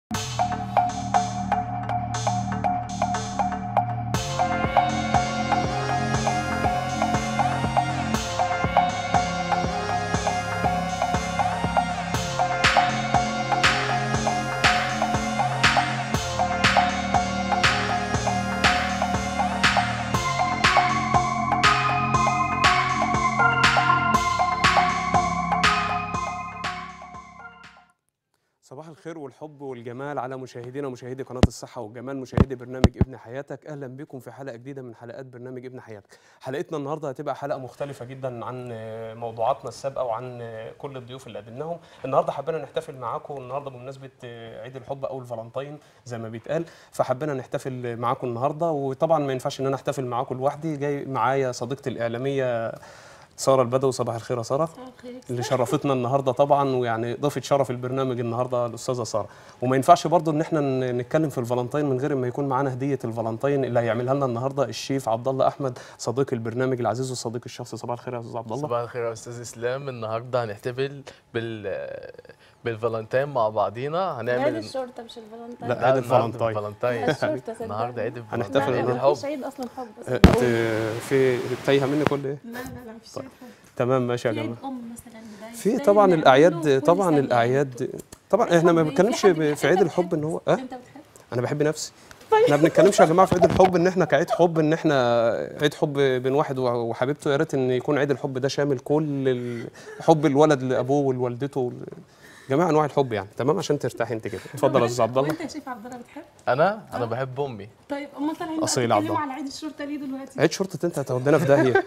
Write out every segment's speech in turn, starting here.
صباح الخير والحب والجمال على مشاهدينا ومشاهدي قناة الصحة والجمال مشاهدي برنامج ابن حياتك أهلا بكم في حلقة جديدة من حلقات برنامج ابن حياتك حلقتنا النهاردة هتبقى حلقة مختلفة جدا عن موضوعاتنا السابقة وعن كل الضيوف اللي قابلناهم النهاردة حبينا نحتفل معاكم النهاردة بمناسبة عيد الحب أو الفالنتين زي ما بيتقال فحبينا نحتفل معاكم النهاردة وطبعا ما ينفعش إن أنا أحتفل معاكم لوحدي جاي معايا صديقتي الإعلامية ساره البدوي صباح الخير يا ساره اللي شرفتنا النهارده طبعا ويعني ضيفه شرف البرنامج النهارده الاستاذه ساره وما ينفعش برضو ان احنا ن- نتكلم في الفالنتين من غير ما يكون معانا هديه الفالنتين اللي هيعملها لنا النهارده الشيف عبد الله احمد صديق البرنامج العزيز والصديق الشخصي صباح الخير يا استاذ عبد الله صباح الخير يا استاذ اسلام النهارده هنحتفل بال بالفالنتين مع بعضينا عيد هنعمل الشرطة مش الفالنتين لا، عيد النهاردة الفالنتين. الفالنتين الشرطة صدقني. النهارده عيد هنحتفل الفالنتين عيد النهاردة. مفيش الحب عيد اصلا حب بس أه، ت- في تايهه مني كل ايه لا لا لا مفيش عيد حب تمام ماشي يا في عيد جماعه ام مثلا بداية في بداية طبعا نعمله الاعياد كل طبعا سنة. الاعياد طبعا عيد احنا ما حب إيه؟ بنتكلمش في حد ب- بيحب- في عيد أنت الحب ان هو بتحب؟ أه؟ انت بتحب انا بحب نفسي احنا ما بنتكلمش يا جماعه في عيد الحب ان احنا كعيد حب ان احنا عيد حب بين واحد وحبيبته يا ريت ان يكون عيد الحب ده شامل كل ال- حب الولد لابوه ولوالدته وال- جميع انواع الحب يعني تمام عشان ترتاحي انت كده اتفضل يا استاذ عبد الله وانت يا شيف عبد الله بتحب انا انا بحب امي طيب امال طالعين بقى أصيل عبد تتكلموا الله. على عيد الشرطة ليه دلوقتي عيد شرطه انت هتودينا في داهيه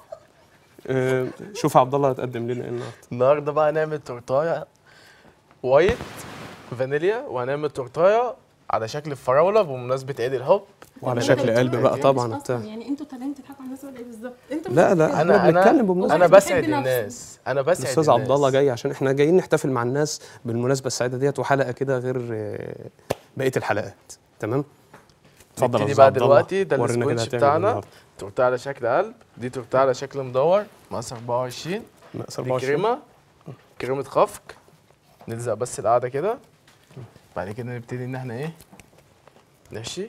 اه، شوف عبد الله هتقدم لنا ايه النهارده النهارده بقى هنعمل تورتايه وايت فانيليا وهنعمل تورتايه على شكل الفراوله بمناسبه عيد الحب وعلى طب شكل انتوا قلب بتقولوا بقى إيه؟ طبعا مش وبتاع أصلاً يعني انتوا طالعين تضحكوا على الناس ولا ايه بالظبط انتوا لا لا بتتكلموا. احنا انا بنتكلم انا بمناسبه انا بيحب بسعد نفسه. الناس انا بسعد الاستاذ عبد الله الناس. جاي عشان احنا جايين نحتفل مع الناس بالمناسبه السعيده ديت وحلقه كده غير اه، بقيه الحلقات تمام اتفضل يا نبتدي أستاذ بقى عبد الله. دلوقتي ده ورينا كده السكوتش هتعمل إيه بتاعنا النهاردة. تورتايه على شكل قلب دي تورتايه على شكل مدور مقاس 24 مقاس دي 24. كريمه كريمه خفق نلزق بس القاعده كده بعد كده نبتدي ان احنا ايه نحشي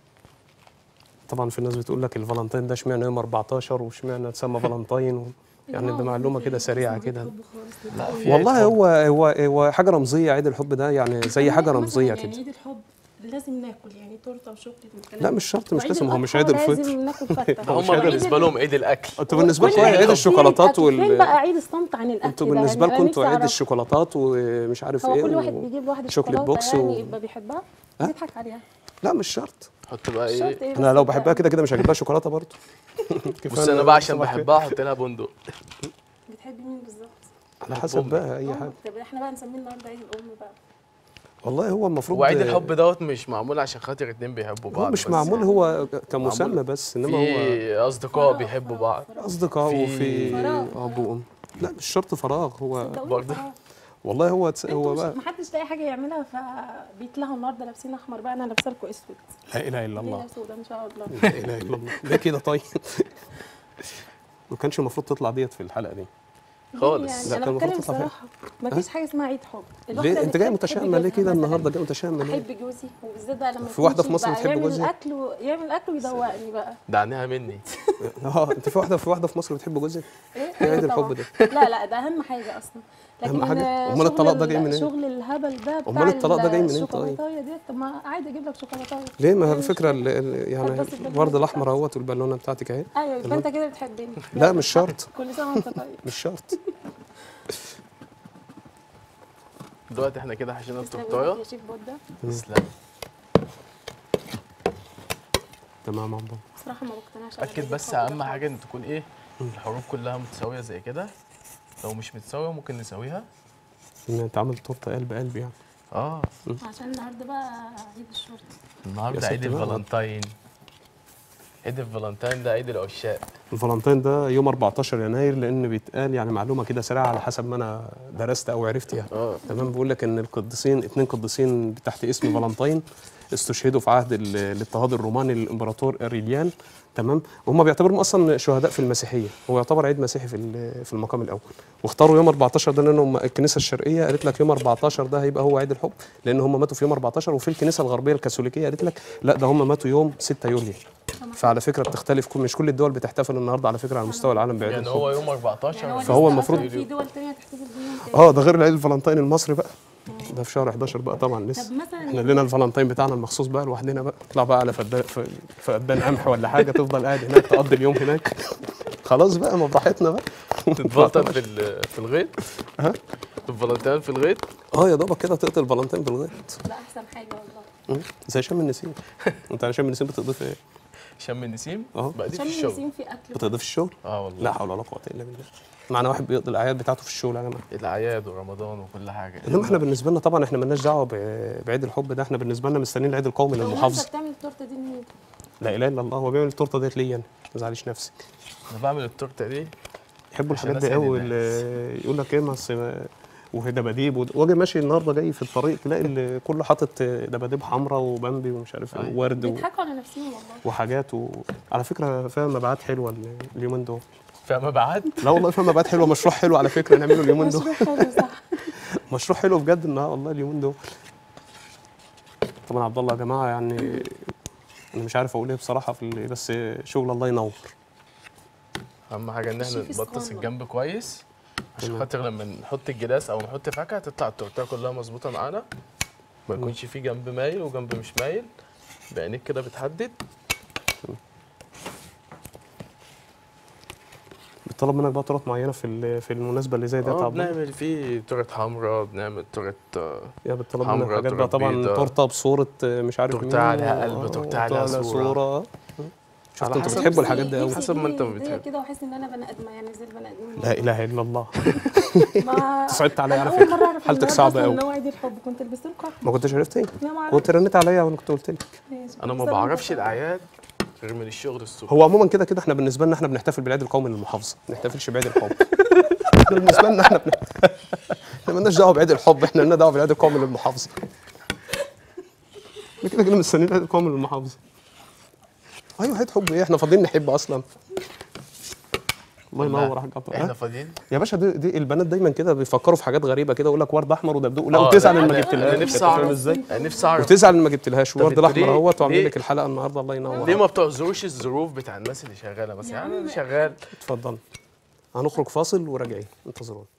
طبعا في ناس بتقول لك الفالنتين ده اشمعنى يوم 14 واشمعنى اتسمى فالنتين و... يعني ده معلومه كده سريعه كده لا في والله عيد حب. هو هو هو حاجه رمزيه عيد الحب ده يعني زي حاجه مثلاً رمزيه يعني كده عيد الحب لازم ناكل يعني تورته وشوكليت والكلام لا ده. مش شرط مش وعيد لازم هو مش الأضحى عيد الفطر لازم ناكل فته هم وعيد بالنسبه ال- لهم عيد الاكل انتوا بالنسبه لكم كل عيد عيد الشوكولاتات فين- فين وال بقى عيد الصمت عن الاكل انتوا ده؟ بالنسبه يعني لكم أنا انتوا نفسي عيد أعرف. الشوكولاتات ومش عارف هو ايه كل واحد و... بيجيب واحده شوكليت شوكولاته بوكس يعني و- يبقى بيحبها ها؟ بيضحك عليها لا مش شرط حط بقى شرط ايه إيه انا بس لو ده؟ بحبها كده كده مش هجيب لها شوكولاته برضه بص انا بقى عشان بحبها احط لها بندق بتحبي مين بالظبط؟ على حسب بقى اي حاجه طب احنا بقى نسميه النهارده عيد الام بقى والله هو المفروض وعيد الحب دوت مش معمول عشان خاطر اتنين بيحبوا بعض هو مش بس. معمول هو كمسمى معمول بس انما هو في اصدقاء بيحبوا بعض اصدقاء في- وفي فراغ. اب وام لا مش شرط فراغ هو صدقوني برضه. فراغ. والله هو تس... هو انتوا بقى مش محدش لاقي حاجه يعملها فبيتلهوا النهارده لابسين احمر بقى انا لابسه لكم اسود لا اله الا الله ليه سودا ان شاء الله لا اله الا الله ليه كده طيب ما كانش المفروض تطلع ديت في الحلقه دي خالص. لا، يعني كان انا المفروض بتكلم تطلع فيها. بصراحه مفيش حاجه اسمها عيد حب الواحدة ليه انت جاي بتحب- متشائمه تحب ليه كده جوزها النهارده مثلاً. جاي متشائمه ليه احب جوزي وبالذات بقى لما في واحدة يكون في مصر بقى بتحب يعمل جوزها؟ الاكل و... يعمل اكل ويدوقني بقى ده عنها مني اه انت في واحده في واحده في مصر بتحب جوزك ايه ايه أيوة عيد الحب طبعاً. ده لا لا ده اهم حاجه اصلا أهم حاجة؟ آه، أمال الطلاق ده شغل جاي ال- منين؟ شغل الهبل ده بتاع أمال الطلاق ده جاي منين طيب؟ الشوكولاتايه ديت طب ما عادي اجيب لك شوكولاتايه ليه ما هي إيه الفكره المشكلة؟ ال- ال- يعني بس البالونة الورد الاحمر بتاعتي. اهوت والبالونه بتاعتك اهي ايوه يبقى انت كده بتحبني لا مش شرط كل سنه وانت طيب مش شرط دلوقتي احنا كده حشينا تسلم التورتايه ايدك يا شيف بودا تسلم تمام يا عبد الله بصراحه ما بقتنعش على اكد عيد بس الحب ده اهم حاجه خالص. ان تكون ايه الحروف كلها متساويه زي كده لو مش متساويه ممكن نساويها ان انت عامل تورته قلب قلب يعني اه عشان النهارده بقى عيد الشرطه النهارده يا عيد ست بقى. الفالنتين عيد الفالنتين ده عيد العشاق الفالنتين ده يوم 14 يناير لان بيتقال يعني معلومه كده سريعه على حسب ما انا درست او عرفت يعني اه تمام بيقول لك ان القديسين اتنين قديسين تحت اسم فالنتين استشهدوا في عهد ال- الاضطهاد الروماني للامبراطور اريليان تمام وهم بيعتبرهم اصلا شهداء في المسيحيه هو يعتبر عيد مسيحي في ال- في المقام الاول واختاروا يوم 14 ده لانهم الكنيسه الشرقيه قالت لك يوم 14 ده هيبقى هو عيد الحب لان هم ماتوا في يوم 14 وفي الكنيسه الغربيه الكاثوليكيه قالت لك لا ده هم ماتوا يوم 6 يوليو فعلى فكره بتختلف كل مش كل الدول بتحتفل النهارده على فكره على مستوى العالم بعيد يعني الحب هو يوم 14 يعني هو فهو لسه المفروض- أصلاً في دول تانية تحتفل بيوم تاني اه ده غير العيد الفالنتين المصري بقى ده في شهر 11 بقى طبعا لسه طب مثلا احنا لنا الفالنتين بتاعنا المخصوص بقى لوحدنا بقى تطلع بقى على فدان ف- فدان قمح ولا حاجه تفضل قاعد هناك تقضي اليوم هناك خلاص بقى ما براحتنا بقى تتفلتر في ال- في الغيط ها؟ الفالنتين في الغيط اه يا دوبك كده تقتل الفالنتين بالغيط ده احسن حاجه والله مم. زي شم النسيم انت على شم النسيم بتضيف ايه؟ شم النسيم اه. بقى دي في عشان الشغل النسيم في اكل بتضيف الشغل؟ اه والله لا حول ولا قوه الا بالله معنا واحد بيقضي الاعياد بتاعته في الشغل يا جماعه الاعياد ورمضان وكل حاجه انما احنا بالنسبه لنا طبعا احنا مالناش دعوه ب- بعيد الحب ده احنا بالنسبه لنا مستنيين العيد القومي طب وانت للمحافظه بتعمل التورته دي لمين؟ لا اله الا الله هو بيعمل التورته ديت ليا انا ما تزعليش نفسك انا بعمل التورته دي يحبوا عشان الحاجات دي أسعد قوي الناس. اللي يقول لك ايه بس وهي دباديب ود- واجي ماشي النهارده جاي في الطريق تلاقي اللي كله حاطط دباديب حمراء وبامبي ومش عارف ايه أيوة. وورد و- بيضحكوا على نفسهم والله وحاجات و... على فكره فيها مبيعات حلوه ال- اليومين دول فيها مبيعات لا والله فيها مبيعات حلوه مشروع حلو على فكره نعمله اليومين دول مشروع حلو صح مشروع حلو بجد النهارده والله اليومين دول طبعا عبد الله يا جماعه يعني انا مش عارف اقول ايه بصراحه في ال- بس شغل الله ينور اهم حاجه ان احنا الشيف نبطس اسطوانة. الجنب كويس عشان تمام. خاطر لما نحط الجلاس او نحط فاكهه تطلع التورتيه كلها مظبوطه معانا ما يكونش في جنب مايل وجنب مش مايل بعينيك كده بتحدد بيطلب منك بقى طرق معينه في ال- في المناسبه اللي زي ديت يا اه عبد الله بنعمل فيه تورت حمراء بنعمل تورت آه، يا بتطلب حمرا، منك حاجات بقى تورت طبعا بيضاء. تورته بصوره آه، مش عارف تورتة مين عليها و- قلب، تورتة آه، عليها صورة. آه. شفت على انتوا حسب بتحبوا الحاجات دي قوي نفسي حسب ما انت تجيلي هدية بتحب. كده واحس ان انا بني ادمه يعني زي البني ادمين لا اله الا الله ما صعبت عليا على أنا أول فكرة. مرة أعرف حالتك النهاردة صعبة أصلاً أوي. إن هو عيد الحب كنت لبست لكم أحمر. ما كنتش عرفتي لا ما كنت رنيت عليا وانا كنت قلت لك أعرفش. انا ما بس بعرفش كنت- الاعياد غير من الشغل الصبح هو عموما كده كده احنا بالنسبه لنا احنا بنحتفل بالعيد القومي للمحافظه ما بنحتفلش بعيد الحب احنا بالنسبه لنا احنا بن... احنا مالناش دعوه بعيد الحب احنا لنا دعوه بالعيد القومي للمحافظه احنا كده كده مستنيين العيد القومي للمحافظه ايوه عيد حب ايه احنا فاضيين نحب اصلا الله ينور يا حاج عبد احنا الله فاضيين يا باشا دي, دي البنات دايما كده بيفكروا في حاجات غريبه كده يقول لك ورد احمر ودبدوب لا آه، وتزعل لا، ان ما أنا- جبتلهاش أنا نفسي أنت فاهم أعرف. ازاي انا نفسي اعرف وتزعل ان ما جبتلهاش طب الورد انتوا الاحمر ليه- اهوت وعاملين ليه- لك الحلقه النهارده الله ينور ليه ما بتعذروش الظروف بتاع الناس اللي شغاله مثلا يا يعني عم. انا شغال اتفضل هنخرج فاصل وراجعين انتظرونا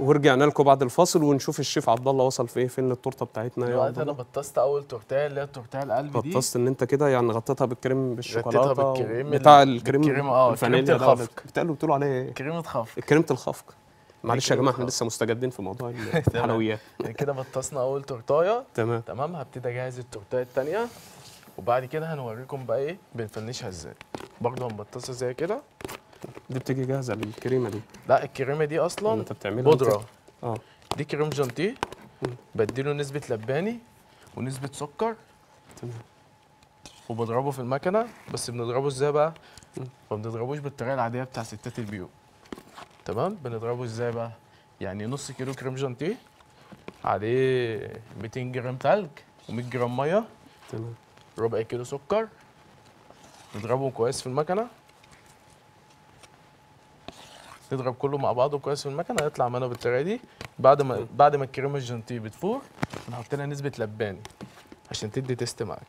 ورجعنا لكم بعد الفاصل ونشوف الشيف عبد الله وصل في ايه فين التورته بتاعتنا يا دلوقتي عبد انا الله بطست اول تورتيه اللي هي التورتيه القلب دي غطست ان انت كده يعني غطيتها بالكريم بالشوكولاته بالكريم بتاع ال- الكريم بالكريمة، اه، الفانيليا كريمة ده ولا الخفق. بتقولوا بتقولوا عليه ايه؟ كريمه خفق كريمه الخفق معلش يا كريمة جماعه احنا الخفق. لسه مستجدين في موضوع الحلويات كده بطسنا اول تورتايه تمام تمام هبتدي اجهز التورتيه التانيه وبعد كده هنوريكم بقى ايه بنفنشها ازاي برضه هنبطسها زي كده دي بتيجي جاهزه الكريمه دي لا الكريمه دي ولا اصلا انت بتعملها بودره أنت؟ اه دي كريم جانتيه مم. بديله نسبه لباني ونسبه سكر تمام وبضربه في المكنه بس بنضربه ازاي بقى مم. ما بنضربوش بالطريقه العاديه بتاع ستات البيوت تمام بنضربه ازاي بقى يعني نص كيلو كريم جانتيه عليه 200 جرام تلج و100 جرام ميه تمام ربع كيلو سكر نضربهم كويس في المكنه نضرب كله مع بعضه كويس في المكنه هيطلع معانا بالطريقه دي بعد ما بعد ما الكريمه الجانتيه بتفور نحط لها نسبه لباني عشان تدي تيست معاك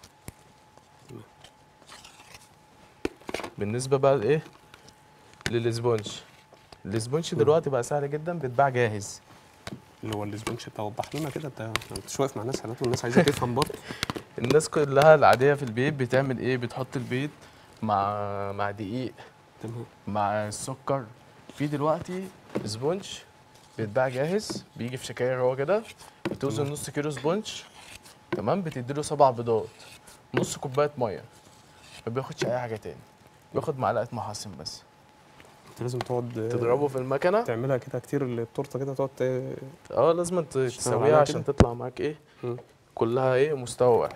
بالنسبه بقى لايه للسبونج السبونج دلوقتي بقى سهل جدا بيتباع جاهز اللي هو الاسبونش انت وضح لنا كده انت انت مش واقف مع ناس حالات والناس عايزه تفهم برضه الناس كلها العاديه في البيت بتعمل ايه بتحط البيض مع مع دقيق تمام مع السكر في دلوقتي سبونج بيتباع جاهز بيجي في شكاير هو كده بتوزن نص كيلو سبونج تمام بتديله سبع بيضات نص كوبايه ميه ما بياخدش اي حاجه تاني بياخد معلقه محسن بس انت لازم تقعد تضربه في المكنه تعملها كده كتير التورته كده تقعد ت- اه لازم انت عليها تسويها عشان كده. تطلع معاك ايه مم. كلها ايه مستوى واحد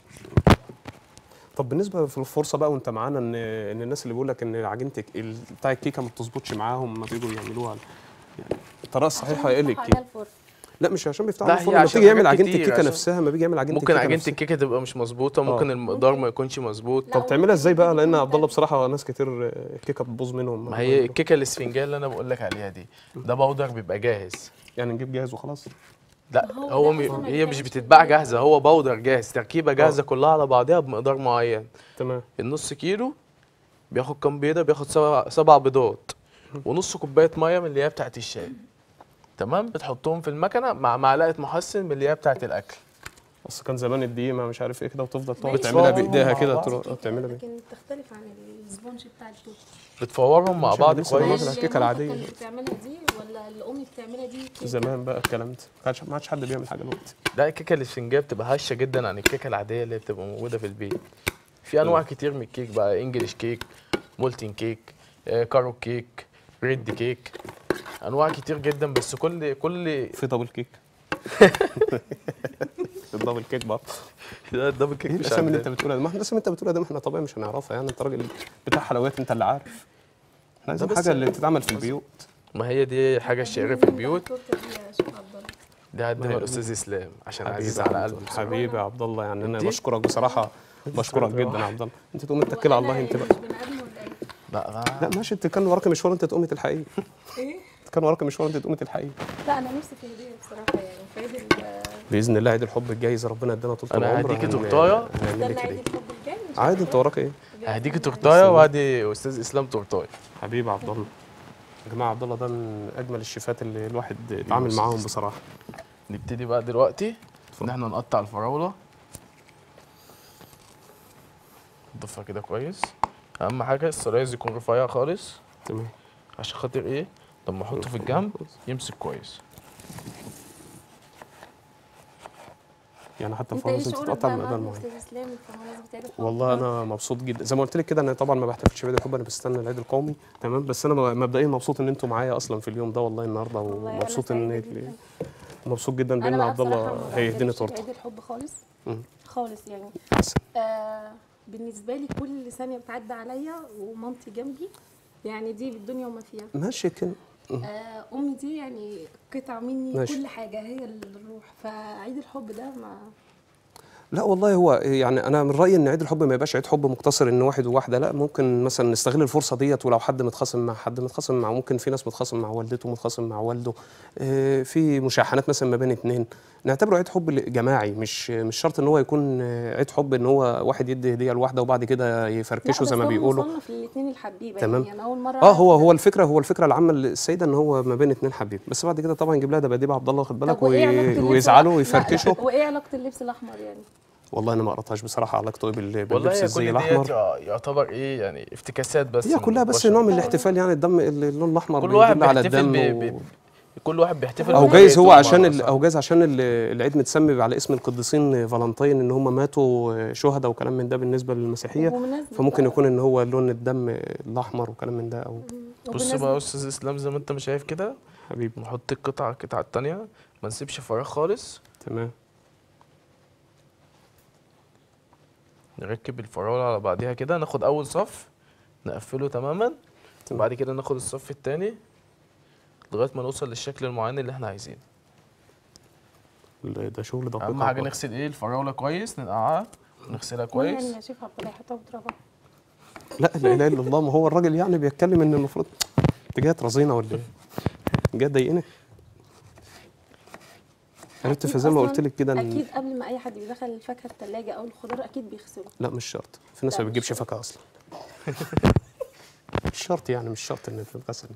طب بالنسبه في الفرصه بقى وانت معانا ان ان الناس اللي بيقول لك ان عجينه الك- ال- بتاع الكيكه ما بتظبطش معاهم ما بيجوا يعملوها يعني الطريقه الصحيحه ايه للكيكه لا مش عشان بيفتحوا لا، هي الفرن لما عشان بيجي يعمل حاجات عجينه كتير، الكيكه عشان نفسها ما بيجي يعمل عجينه ممكن الكيكه عجينه نفسها. الكيكه تبقى مش مظبوطه ممكن المقدار ما يكونش مظبوط طب تعملها ازاي بقى لان عبد الله بصراحه ناس كتير الكيكه بتبوظ منهم ما هي الكيكه الاسفنجيه اللي انا بقول لك عليها دي ده بودر بيبقى جاهز يعني نجيب جاهز وخلاص لا هو هو ده م... أصلاً ما هي مش يتعملش بتتباع بالبيت. جاهزه هو بودر جاهز تركيبه جاهزه كلها على بعضها بمقدار معين تمام النص كيلو بياخد كام بيضه بياخد سبع سبع بيضات ونص كوبايه ميه من اللي هي بتاعت الشاي تمام بتحطهم في المكنه مع معلقه محسن من اللي هي بتاعت الاكل اصل كان زمان الدقيقه مش عارف ايه كده وتفضل تقعد ماشي. تعملها صورهم بايديها مع كده بعض. تروح تعملها بايديها لكن تختلف عن السبونج بتاع التوت بتفورهم مع مش بعض لسه بنعمل كويس الكيكة العادية. اللي بتعملها دي ولا اللي امي بتعملها دي كيكة؟ زمان بقى الكلام ده ما كانش- ما عادش حد بيعمل حاجه دلوقتي لا الكيكه الاسفنجيه بتبقى هشه جدا عن الكيكه العاديه اللي بتبقى موجوده في البيت في انواع كتير من الكيك بقى انجلش كيك مولتن كيك آه، كارو كيك ريد كيك انواع كتير جدا بس كل كل في دبل كيك الدبل كيك برضه ده الدبل كيك ايه مش الاسامي اللي عندنا. انت بتقولها دي؟ ما احنا الاسامي اللي انت بتقولها دي ما احنا طبيعي مش هنعرفها يعني انت راجل بتاع حلويات انت اللي عارف احنا عايزين بس حاجه اللي بتتعمل في البيوت ما هي دي حاجه الشهيره في البيوت التورته دي يا شيخ عبد الله دي عندنا ما- الاستاذ اسلام عشان حبيبي عزيز يا على عبد- قلبي حبيبي يا عبد الله يعني انا دي؟ بشكرك بصراحه بشكرك جدا يا عبد الله انت تقوم تتكل على الله انت بقى مش بني ادم ولا ايه؟ لا لا ماشي انت كان وراك مشوار انت تقومي تلحقيه ايه؟ كان وراك مشوار انت تقومي تلحقيه لا انا نفسي في هديه بصراحه يعني في عيد ال- باذن الله عيد الحب الجاي اذا ربنا ادانا طول أنا العمر هديكي هن- تورتايه. هنعمل استنى لك عيد هديه الحب الجاي إن شاء عادي انت الله. وراك ايه هديكي تورتايه وادي استاذ اسلام تورتايه حبيبي عبد الله يا جماعه عبد الله ده من اجمل الشيفات اللي الواحد اتعامل معاهم بصراحه نبتدي بقى دلوقتي ان احنا نقطع الفراوله نضيفها كده كويس اهم حاجه السلايز يكون رفيع خالص تمام عشان خاطر ايه لما احطه في الجنب يمسك كويس يعني حتى انت الفرن ايه لازم شعورك تتقطع بقى بمقدار مع معين استاذ اسلام في مناسبه عيد الحب؟ والله انا مبسوط جدا زي ما قلت لك كده انا طبعا ما بحتفلش بعيد الحب انا بستنى العيد القومي تمام بس انا مبدئيا مبسوط ان انتوا معايا اصلا في اليوم ده والله النهارده والله أنا ومبسوط ان سعيدة جداً. مبسوط جدا انا بان بقى عبد بصراحه الله ما هيهديني بعترفش تورته بعيد الحب خالص مم. خالص يعني أحسن. آه بالنسبه لي كل ثانيه بتعدي عليا ومامتي جنبي يعني دي بالدنيا وما فيها ماشي كده آه امي دي يعني قطعه مني ماشي. كل حاجه هي الروح فعيد الحب ده ما لا والله هو يعني انا من رايي ان عيد الحب ما يبقاش عيد حب مقتصر ان واحد وواحده لا ممكن مثلا نستغل الفرصه ديت ولو حد متخاصم مع حد متخاصم مع ممكن في ناس متخاصم مع والدته متخاصم مع والده آه، في مشاحنات مثلا ما بين اتنين نعتبره عيد حب جماعي مش مش شرط ان هو يكون آه، عيد حب ان هو واحد يدي هديه لواحده وبعد كده يفركشوا زي ما بيقولوا في الاثنين الحبيبه تمام. يعني انا اول مره اه هو هو الفكره هو الفكره العامه للسيده ان هو ما بين اتنين حبيب بس بعد كده طبعا يجيب لها دباديب عبد الله واخد بالك طب وإيه علاقة وي- اللبس ويزعلوا الأح- ويفركشوا لا، لا، وايه علاقه اللبس الاحمر يعني والله انا ما قراتهاش بصراحه علاقته ايه بال- والله باللبس هي الزي كل الاحمر ديت يع- يعتبر ايه يعني افتكاسات بس هي من كلها بس البشر. نوع من الاحتفال يعني الدم اللون الاحمر كل واحد بيدل على بيحتفل الدم ب- و... ب- كل واحد بيحتفل او هو جايز هو بحكايته عشان بمعنى ال... صح. او جايز عشان ال- العيد متسمي على اسم القديسين فالنتين ان هم ماتوا شهداء وكلام من ده بالنسبه للمسيحيه وبمناسبة فممكن بقى- يكون ان هو لون الدم الاحمر وكلام من ده او بص وبمناسبة- بقى يا استاذ اسلام زي ما انت ما شايف كده حبيبي نحط القطعه القطعه التانيه ما نسيبش فراغ خالص تمام نركب الفراوله على بعضيها كده ناخد اول صف نقفله تماما تمام. وبعد كده ناخد الصف التاني لغايه ما نوصل للشكل المعين اللي احنا عايزينه ال- ده شغل دقيق اهم حاجه أكبر. نغسل ايه الفراوله كويس ننقعها نغسلها كويس يعني يا شيخ عبد الله يحطها بترابها لا لا اله الا الله ما هو الراجل يعني بيتكلم ان المفروض انت جاي ترازينا ولا ايه؟ جاي تضايقني؟ عرفت أكيد فزي ما أصلاً قلت لك كده ان اكيد قبل ما اي حد يدخل الفاكهه الثلاجه او الخضار اكيد بيغسله لا مش شرط في ناس لا، ما مش بتجيبش شرط. فاكهه اصلا مش شرط يعني مش شرط ان تتغسل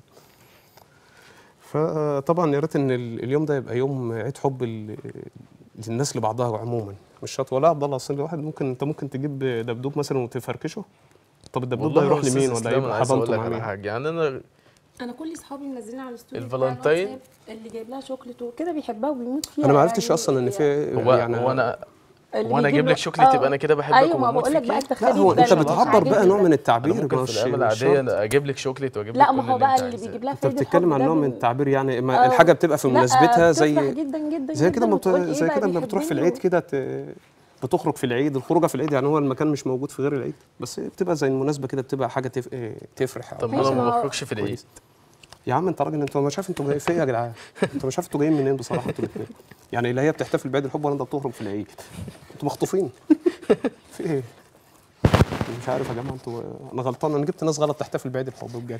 فطبعا يا ريت ان ال- اليوم ده يبقى يوم عيد حب ال- للناس لبعضها عموما مش شرط ولا عبد الله اصل الواحد ممكن انت ممكن تجيب دبدوب مثلا وتفركشه طب الدبدوب ده والله يروح يا أستاذ لمين ولا إسلام أنا يبقى عايز أقول حضنته لك مع على مين حاجه يعني انا انا كل اصحابي منزلين على الستوري الفالنتين؟ بتاع الواتساب اللي جايب لها شوكليت وكده بيحبها وبيموت فيها انا ما عرفتش يعني اصلا ان في هو يعني هو انا اللي هو انا بيجيب اجيب له- لك شوكليت آه. يبقى انا كده بحبك ايوه ما وبموت بقول لك فيك بقى إيه؟ لا التخليف هو ده انت اللي بتعبر عاجبني بقى نوع ده. من انا التعبير ممكن في مش الايام مش العاديه شرط. أنا اجيب لك شوكليت واجيب لا لك ما كل هو اللي بقى انت اللي عايزاه. بيجيب لها انت فايدة بتتكلم الحب عن ده نوع من بن- التعبير يعني ما آه. الحاجه بتبقى في لا، مناسبتها زي بتفرح جدا جدا زي جدا كده ما بت... وتقول إيه زي بقى كده لما بتروح في بيحبني العيد و- كده ت... بتخرج في العيد الخروجه في العيد يعني هو المكان مش موجود في غير العيد بس بتبقى زي المناسبه كده بتبقى حاجه تف... اه، تفرح طب أو ما انا ماشي، ما ما هو- بخرجش في العيد كويس. يا عم انت راجل انت مش عارف انتوا جايين في ايه يا جدعان انتوا مش عارف انتوا جايين منين بصراحه انتوا الاثنين يعني لا هي بتحتفل بعيد الحب ولا انت بتخرج في العيد انتوا مخطوفين في ايه مش عارف يا جماعه انتوا انا غلطان انا جبت ناس غلط تحتفل بعيد الحب بجد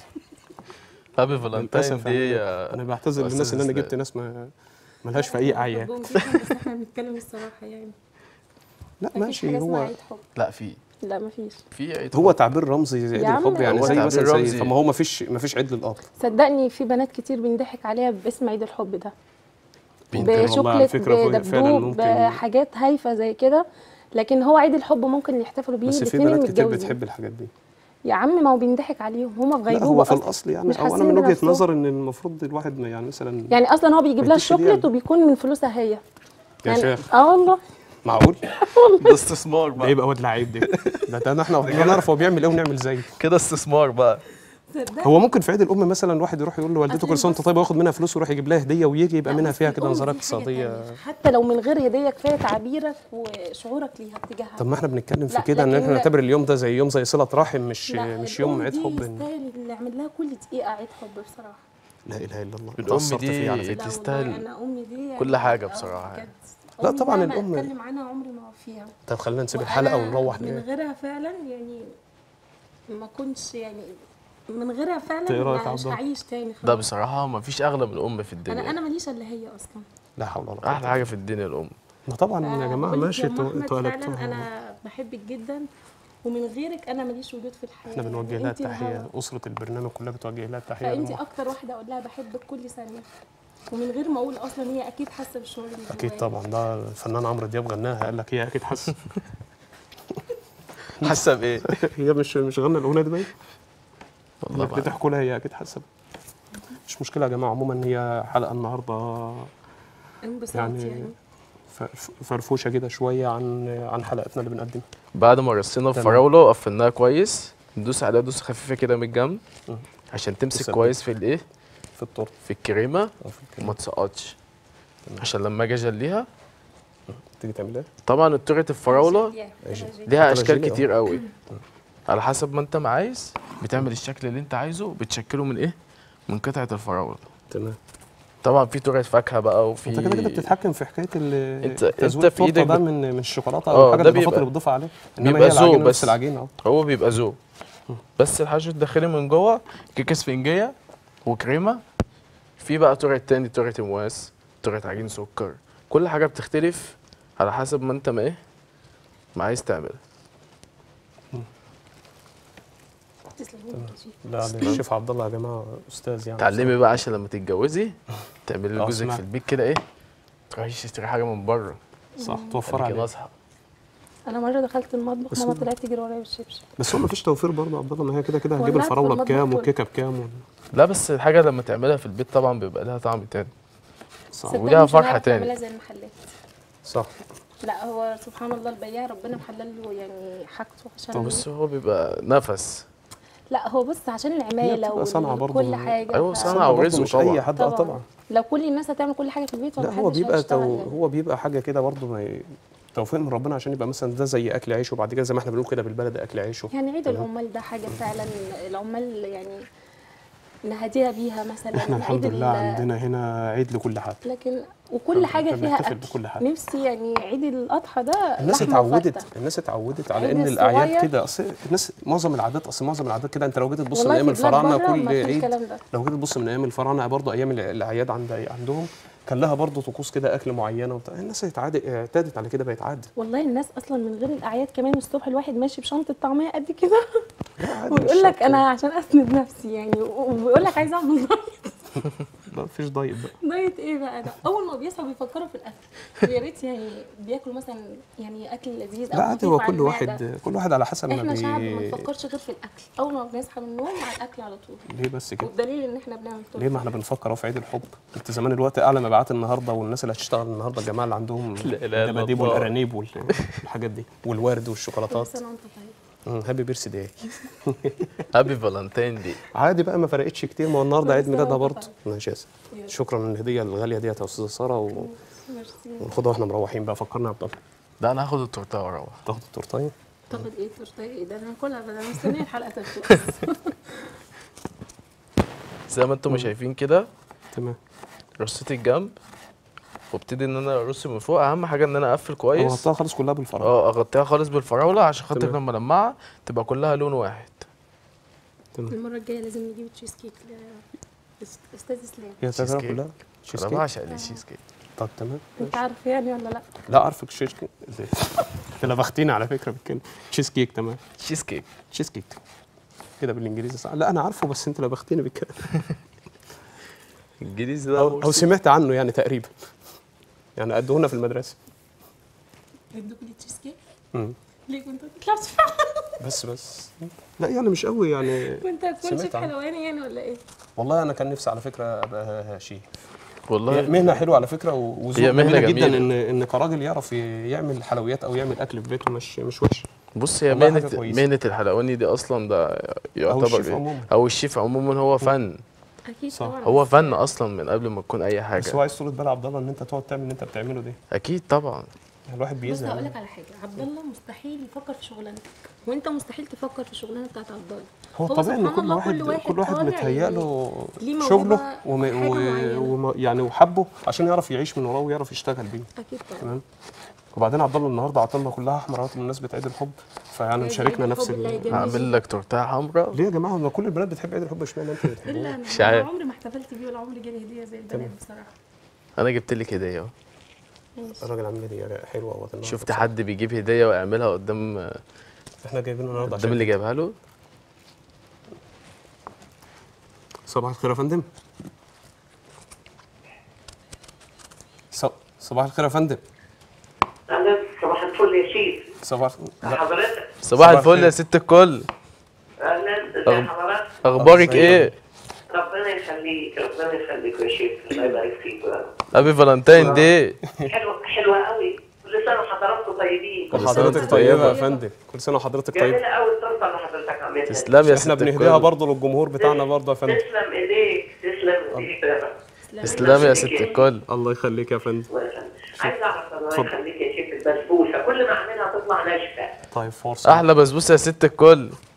هابي فالنتين للاسف دي يعني آه، انا بعتذر أستاذ للناس ان انا إسلام. جبت ناس ما ملهاش في اي اعياد بحبهم جدا بس احنا بنتكلم الصراحه يعني لا مفيش ماشي حاجه اسمها هو عيد حب لا في لا مفيش في عيد هو حب. تعبير رمزي زي عيد يا عم الحب يعني هو زي تعبير مثلا زي رمزي. فما هو ما فيش ما فيش عيد للاب صدقني في بنات كتير بنضحك عليها باسم عيد الحب ده ممكن والله على بشوكليت فكرة فعلا بدبدوب ممكن. بحاجات هايفه زي كده لكن هو عيد الحب ممكن يحتفلوا بيه بس في الاثنين بنات كتير المتجوزين بتحب الحاجات دي يا عم ما هو بينضحك عليهم هما في لا هو غيبوبه في أصلاً. الاصل يعني مش او انا حاسين من وجهه بنفسهم. نظر ان المفروض الواحد ما يعني مثلا يعني اصلا هو بيجيب لها يديش هدية. الشوكليت وبيكون من فلوسها هي يا يعني شيخ اه والله معقول ده استثمار ده بقى يبقى واد لعيب ده ده, ده احنا احنا نعرف هو بيعمل ايه ونعمل زيه كده استثمار بقى هو ممكن في عيد الام مثلا واحد يروح يقول لوالدته أصل كل سنه وانت بص- طيب وياخد منها فلوس ويروح يجيب لها هديه ويجي يبقى لا، منها بس فيها كده الأم نظره دي حاجة اقتصاديه تانية. حتى لو من غير هديه كفايه تعبيرك وشعورك ليها تجاهها طب ما احنا بنتكلم في لا، كده ان لكن احنا لا. نعتبر اليوم ده زي يوم زي صله رحم مش لا، مش يوم الأم عيد دي حب يستاهل نعمل لها كل دقيقه عيد حب بصراحه لا اله الا الله الأم اتأثرت دي فيه على فكرة. لا تستاهل والله انا امي دي كل يعني حاجة آه، بصراحة بجد. لا أمي طبعاً مهما الأم- اتكلم عنها عمري ما اوفيها طب خلينا نسيب الحلقه وأنا ونروح من ل- غيرها فعلا يعني ما كنتش يعني من غيرها فعلا إيه رأيك يا مش عبد الله؟ هعيش تاني خلاص ده بصراحه ما فيش اغلى من الام في انا الدنيا انا ماليش الا هي اصلا لا حول ولا قوه احلى حاجه في الدنيا الام ما طبعا يا جماعه بقولك ماشي يا أم انتوا أحمد انتوا فعلا قلبتوها انا بحبك جدا ومن غيرك انا ماليش وجود في الحياه احنا بنوجه يعني لها أنت التحيه الهوا. اسره البرنامج كلها بتوجه لها التحيه فانت طبعاً. اكتر واحده اقول لها بحبك كل ثانيه ومن غير ما اقول اصلا هي اكيد حاسه بالشعور اللي اكيد جوايا. طبعا ده الفنان عمرو دياب غناها قال لك هي اكيد حاسه حاسه بايه هي مش مش غنى الاغنيه دي باين والله انك ما بتحكوا لها هي اكيد حاسه مش مشكله يا جماعه عموما هي حلقه النهارده انبساط يعني يعني, ف- فرفوشه كده شويه عن عن حلقتنا اللي بنقدمها بعد ما رصينا تمام. الفراوله وقفلناها كويس ندوس عليها دوسه خفيفه كده من الجنب مم. عشان تمسك تثبت. كويس في الايه في التورته في الكريمه أو في الكريمة. وما تسقطش عشان لما اجي اجليها تيجي تعمل ايه؟ طبعا التورته الفراوله ماشي. ليها حتى اشكال الجيلي، آه. كتير قوي على حسب ما انت ما عايز بتعمل الشكل اللي انت عايزه بتشكله من ايه من قطعه الفراوله تمام طبعا في تورته فاكهه بقى وفي انت كده كده بتتحكم في حكايه ال- انت- تزويد انت في التورته ايدك ده بت- من من الشوكولاته اه، او حاجه ده الاضافات بيبقى- اللي بتضاف عليه انما بيبقى هي العجينه ذوق نفس بس. العجينه اهو هو بيبقى ذوق بس الحشو الداخلي من جوه كيكه اسفنجيه وكريمه في بقى تورته تاني تورته مواس تورته عجين سكر كل حاجه بتختلف على حسب ما انت ما ايه ما عايز تعمل تسلم ايدك يا شيخ. لا ده الشيف عبد الله يا جماعه استاذ يعني تعلمي بقى عشان لما تتجوزي تعملي اه، لجوزك سمعت. في البيت كده ايه تروحيش تشتري حاجه من بره صح توفر خليكي عليه ناصحه انا مره دخلت المطبخ بس ماما هو- طلعت تجري ورايا بالشبشب بس هو مفيش توفير برضه يا عبد الله ما هي كده كده هنجيب والله الفراوله في المطبخ بكام كله. والكيكه بكام و... لا بس الحاجه لما تعملها في البيت طبعا بيبقى لها طعم تاني صح صدقني وليها مش فرحة هنعرف تاني. نعملها زي المحلات صح لا هو سبحان الله البياع ربنا محلل له يعني حاجته عشان بس هو بيبقى نفس لا هو بص عشان العماله بتبقى صنعة برضه. وكل حاجه أيوة، ف- صنعة برضه ورزق مش طبعا. اي حد اه طبعا لو كل الناس هتعمل كل حاجه في البيت لا فمحدش هو بيبقى هيشتغل تو... يعني. هو بيبقى حاجه كده برضه ما ي- توفيق من ربنا عشان يبقى مثلا ده زي اكل عيش وبعد كده زي ما احنا بنقول كده بالبلد اكل عيش يعني عيد العمال ده حاجه فعلا العمال يعني نهديها بيها مثلا احنا الحمد عيد لله ال- عندنا هنا عيد لكل حاجه لكن وكل حاجه فيها بنحتفل اكل بكل حاجه نفسي يعني عيد الاضحى ده الناس لحمة اتعودت وفتة. الناس اتعودت على عيد ان الاعياد الصغير. كده اصل الناس معظم العادات اصل معظم العادات كده انت لو جيت تبص من والله ايام في بلاد الفراعنه بره كل ما فيش عيد الكلام ده لو جيت تبص من ايام الفراعنه برضه ايام الع- الاعياد عند عندهم كان لها برضه طقوس كده اكل معينه وبتاع الناس اتعادت اعتادت على كده بقت عاده والله الناس اصلا من غير الاعياد كمان الصبح الواحد ماشي بشنطه طعميه قد كده لا عادي مش ويقول لك شرط. انا عشان اسند نفسي يعني ويقول لك عايز اعمل دايت لا مفيش دايت بقى دايت ايه بقى ده اول ما بيصحوا بيفكروا في الاكل ويا ريت يعني بياكلوا مثلا يعني اكل لذيذ او لا عادي خفيف هو على كل المعدة. واحد كل واحد على حسب ما احنا شعب ما بي... بنفكرش غير في الاكل اول ما بنصحى من النوم على الاكل على طول ليه بس كده والدليل ان احنا بنعمل طول ليه ما احنا بنفكر أهو في عيد الحب انت زمان الوقت اعلى مبيعات النهارده والناس اللي هتشتغل النهارده الجماعه اللي عندهم لا إله إلا الدباديب الله. والارانيب وال- والحاجات دي والورد كل والشوكولاتات سنه وانت طيب هابي بيرث داي هابي فالنتين دي عادي بقى ما فرقتش كتير ما هو النهارده كل عيد سنة ميلادها وأنت برضه طيب. ماشي يا سيدي. يلا. شكرا للهديه الغاليه ديت يا استاذه ساره و- ميرسي وناخدها واحنا مروحين بقى فكرنا يا عبد الله لا انا هاخد التورته واروح تاخد التورتايه تاخد ايه تورته ايه ده انا هاكلها بدل انا مستنيه الحلقه تخلص زي ما انتم شايفين كده تمام رصيت الجنب وابتدي ان انا ارص من فوق اهم حاجه ان انا اقفل هو كويس غطاها خالص كلها بالفراغ اه اغطيها خالص بالفراوله عشان خاطر تمام. لما لمعها تبقى كلها لون واحد تمام المره الجايه لازم نجيب تشيز كيك ل- أست- استاذ اسلام هي تشيز تاكلها كيك. كلها تشيز انا كيك بعشق التشيز كيك طب تمام انت عارف يعني ولا لا لا عارفك تشيز كيك انت لبختيني على فكره بالكلمه تشيز كيك تمام تشيز كيك تشيز كيك كده بالانجليزي صح لا انا عارفه بس انت لبختيني بالكلمه الانجليزي ده او, أو مرسي. سمعت عنه يعني تقريبا يعني قدونا في المدرسه ادوك لي تشيز كيك مم. ليه كنت بتطلعش بس بس لا يعني مش قوي يعني وانت هتكون سمعت شيف عنه. حلواني يعني ولا ايه والله انا كان نفسي على فكره ابقى شيف هي والله مهنه حلوه على فكره و- وذوق هي مهنة جميلة جدا جميلة. ان ان كراجل يعرف ي- يعمل حلويات او يعمل اكل في بيته مش مش وحش بص هي والله حاجة مهنه كويسة. مهنه الحلواني دي اصلا ده يعتبر الشيف إيه؟ عموما. او الشيف عموما هو فن اكيد صح. طبعا هو فن اصلا من قبل ما تكون اي بس هو حاجه عايز طولة بال يا عبد الله ان انت تقعد تعمل اللي انت بتعمله ده اكيد طبعا يعني الواحد بس بيزهق هقول يعني. لك على حاجه عبد الله مستحيل يفكر في شغلانتك وانت مستحيل تفكر في الشغلانه بتاعت عبد الله هو طبيعي ان سبحان كل الله واحد كل واحد طالع متهيأ يعني له ليه موهبة شغله في وم... حاجة و... معينة. وم... يعني وحبه عشان يعرف يعيش من وراه ويعرف يشتغل بيه اكيد طبعا تمام وبعدين عبد الله النهارده عطلنا كلها احمر اهوت بمناسبه عيد الحب فيعني عيد مشاركنا الحب نفس اللي ال... هيجي. هعمل لك تورتيه حمراء ليه يا جماعه ما كل البنات بتحب عيد الحب اشمعنى انت الا بتحبوه انا مش أنا عارف. عمري ما احتفلت بيه ولا عمري جالي هديه زي البنات بصراحه انا جبت لك هديه اهو ماشي. الراجل عامل هديه حلوه اهوت النهارده شفت حد بيجيب هديه ويعملها قدام احنا جايبينه النهارده قدام عشان اللي جايبها له صباح الخير يا فندم ص- صباح الخير يا فندم أهلا صباح الفل يا شيف صباح لا حضرتك صباح صباح الفل الخير. يا ست الكل أهلا ازي أغ- حضرتك اخبارك ازيك؟ ايه ربنا يخليك ربنا يخليك يا شيف الله يبارك فيك يا رب. هابي فالنتين دي حلوة حلوة قوي كل سنة وحضراتكم طيبين كل سنة وحضرتك وانت طيبه يا طيبة. فندم كل سنه وحضرتك طيبه جميلة قوي التورتة اللي حضرتك عاملها دي. تسلم يا ست احنا بنهديها الكل برضه للجمهور بتاعنا برضه يا فندم تسلم ايديك تسلم ايديك يا رب. تسلم يا ست الكل الله يخليك يا فندم الله يخليك. عايز اعرف الله اتفضل. يخليك يا شيف البسبوسة كل ما اعملها تطلع ناشفة طيب فرصه احلى بسبوسه يا ست الكل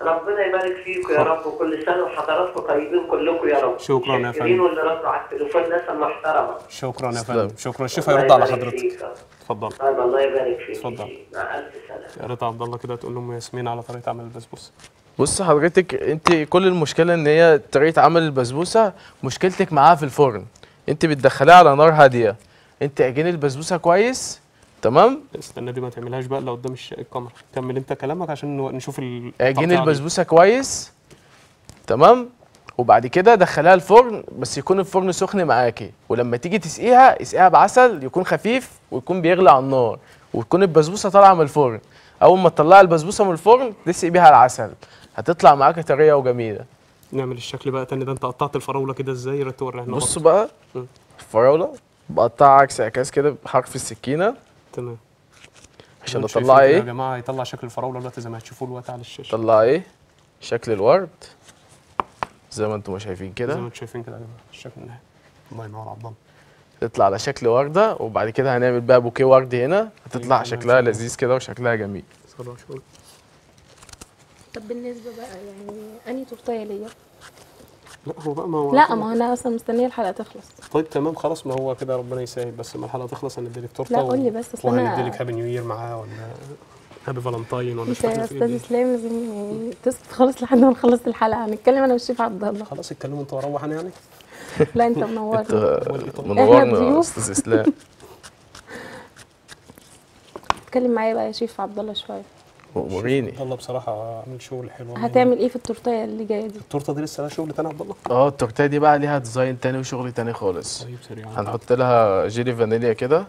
ربنا يبارك فيكم يا رب وكل سنه وحضراتكم طيبين كلكم يا رب شكراً يا متشكرين فندم. واللي ردوا على التليفون ناس محترمه شكرا يا تسلم. فندم شكرا الشيف الله هيرد على يبارك حضرتك فيك. اتفضل طيب الله يبارك فيك اتفضل. مع الف سلامه يا ريت عبد الله كده تقول لام ياسمين على طريقه عمل البسبوسه بص حضرتك انت كل المشكله ان هي طريقه عمل البسبوسه مشكلتك معاها في الفرن انت بتدخليها على نار هاديه انت عجين البسبوسه كويس تمام استنى دي ما تعملهاش بقى الا قدام الش- الكاميرا كمل انت كلامك عشان نو- نشوف ال- عجين التقطيع دي. البسبوسه كويس تمام وبعد كده دخليها الفرن بس يكون الفرن سخن معاكي ولما تيجي تسقيها اسقيها بعسل يكون خفيف ويكون بيغلي على النار وتكون البسبوسه طالعه من الفرن اول ما تطلعي البسبوسه من الفرن تسقي بيها العسل هتطلع معاكي طريه وجميله نعمل الشكل بقى تاني ده انت قطعت الفراوله كده ازاي يا ريت تورينا بص برضه. بقى مم. الفراوله بقطعها عكس عكاز كده بحرف السكينه تمام عشان انتوا اطلع شايفين كده يا ايه جماعه يطلع شكل الفراوله دلوقتي زي ما هتشوفوه دلوقتي على الشاشه اطلع ايه شكل الورد زي ما انتم ما شايفين زي كده ما انتم شايفين كده يا جماعه الشكل النهائي الله ينور عبد الله تطلع على شكل ورده وبعد كده هنعمل بقى بوكيه ورد هنا هتطلع تمام، شكلها شكراً. لذيذ كده وشكلها جميل صلى الله عليه وسلم. طب بالنسبه بقى يعني انهي تورتيه ليا لا هو بقى ما هو لا ما انا اصلا مستنيه الحلقه تخلص طيب تمام خلاص ما هو كده ربنا يسهل بس لما الحلقه تخلص هنديلك تورته لا، قول لي بس، أصل أنا- وهنديلك هابي نيو يير معاه ولا هابي فالنتاين ولا مش انت فاكر يا في استاذ ايه اسلام لازم يعني تسكت خالص لحد ما نخلص الحلقه هنتكلم انا والشيف عبد الله خلاص اتكلموا انت واروح انا يعني لا انت منورني انت إحنا منورنا يا ضيوف. استاذ اسلام اتكلم معايا بقى يا شيف عبد الله شويه اموريني عبد الله بصراحه عامل شغل حلو والله. هتعمل ايه في التورتيه اللي جايه دي التورته دي لسه لها شغل تاني يا عبد الله اه التورتيه دي بقى ليها ديزاين تاني وشغل تاني خالص طيب سريع هنحط لها جيلي فانيليا كده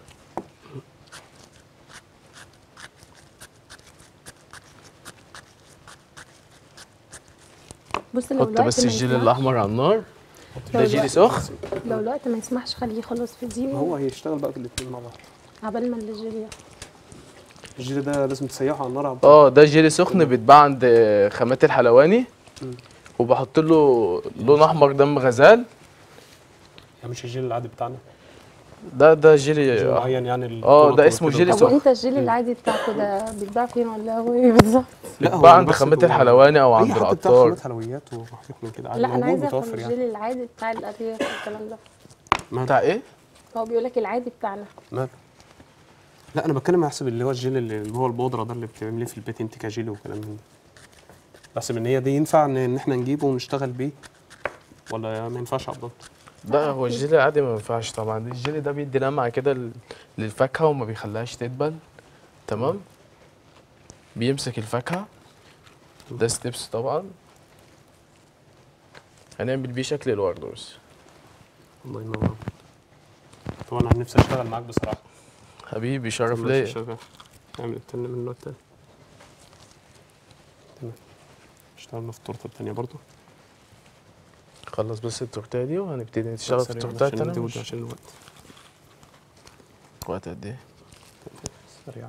بص لو حط الوقت بس ما الجيلي يسمحش- الاحمر على النار لو ده جيلي الوقت- سخن لو الوقت ما يسمحش خليه يخلص في دي ما هو هيشتغل بقى في الاثنين مع بعض عبال ما الجيلي يخلص. الجيل ده لازم تسيحه على النار يا عبد الله اه ده جيلي سخن بيتباع عند خامات الحلواني وبحط له لون احمر دم غزال يعني مش الجيل العادي بتاعنا ده ده جيل جيلي معين يعني ال- آه، التورته ده اسمه وكده. جيلي طب سخن. وانت الجيلي العادي بتاعكوا ده بيتباع فين ولا هو ايه بالظبط لا هو بيتباع عند بس خامات هو- الحلواني او اي عند حد بتاع العطار خامات حلويات وحاجات من كده عادي لا انا موجود عايزه افهم متوفر يعني الجيلي العادي بتاع الارياف والكلام ده ما- بتاع ايه؟ هو بيقول لك العادي بتاعنا ما لا انا بتكلم احسب اللي هو الجيل اللي اللي هو البودره ده اللي بتعمليه في البيت انت كجيل وكلام من ده بحسب ان هي دي ينفع ان إن احنا نجيبه ونشتغل بيه ولا ما ينفعش يا عبد الله لا هو الجيلي العادي ما ينفعش طبعا الجيلي ده بيدي لمعه كده لل- للفاكهه وما بيخليهاش تدبل تمام بيمسك الفاكهه ده ستيبس طبعا هنعمل بيه شكل الورد بس الله ينور طبعا انا نفسي اشتغل معاك بصراحه حبيبي شرف طب ليا ماشي، شغال نعمل التاني من النوع التاني تمام اشتغلنا في التورته التانيه برضو خلص بس التورتيه دي وهنبتدي نشتغل في سريع التورتيه عشان التانية ندي مش عشان الوقت وقت قد ايه سريع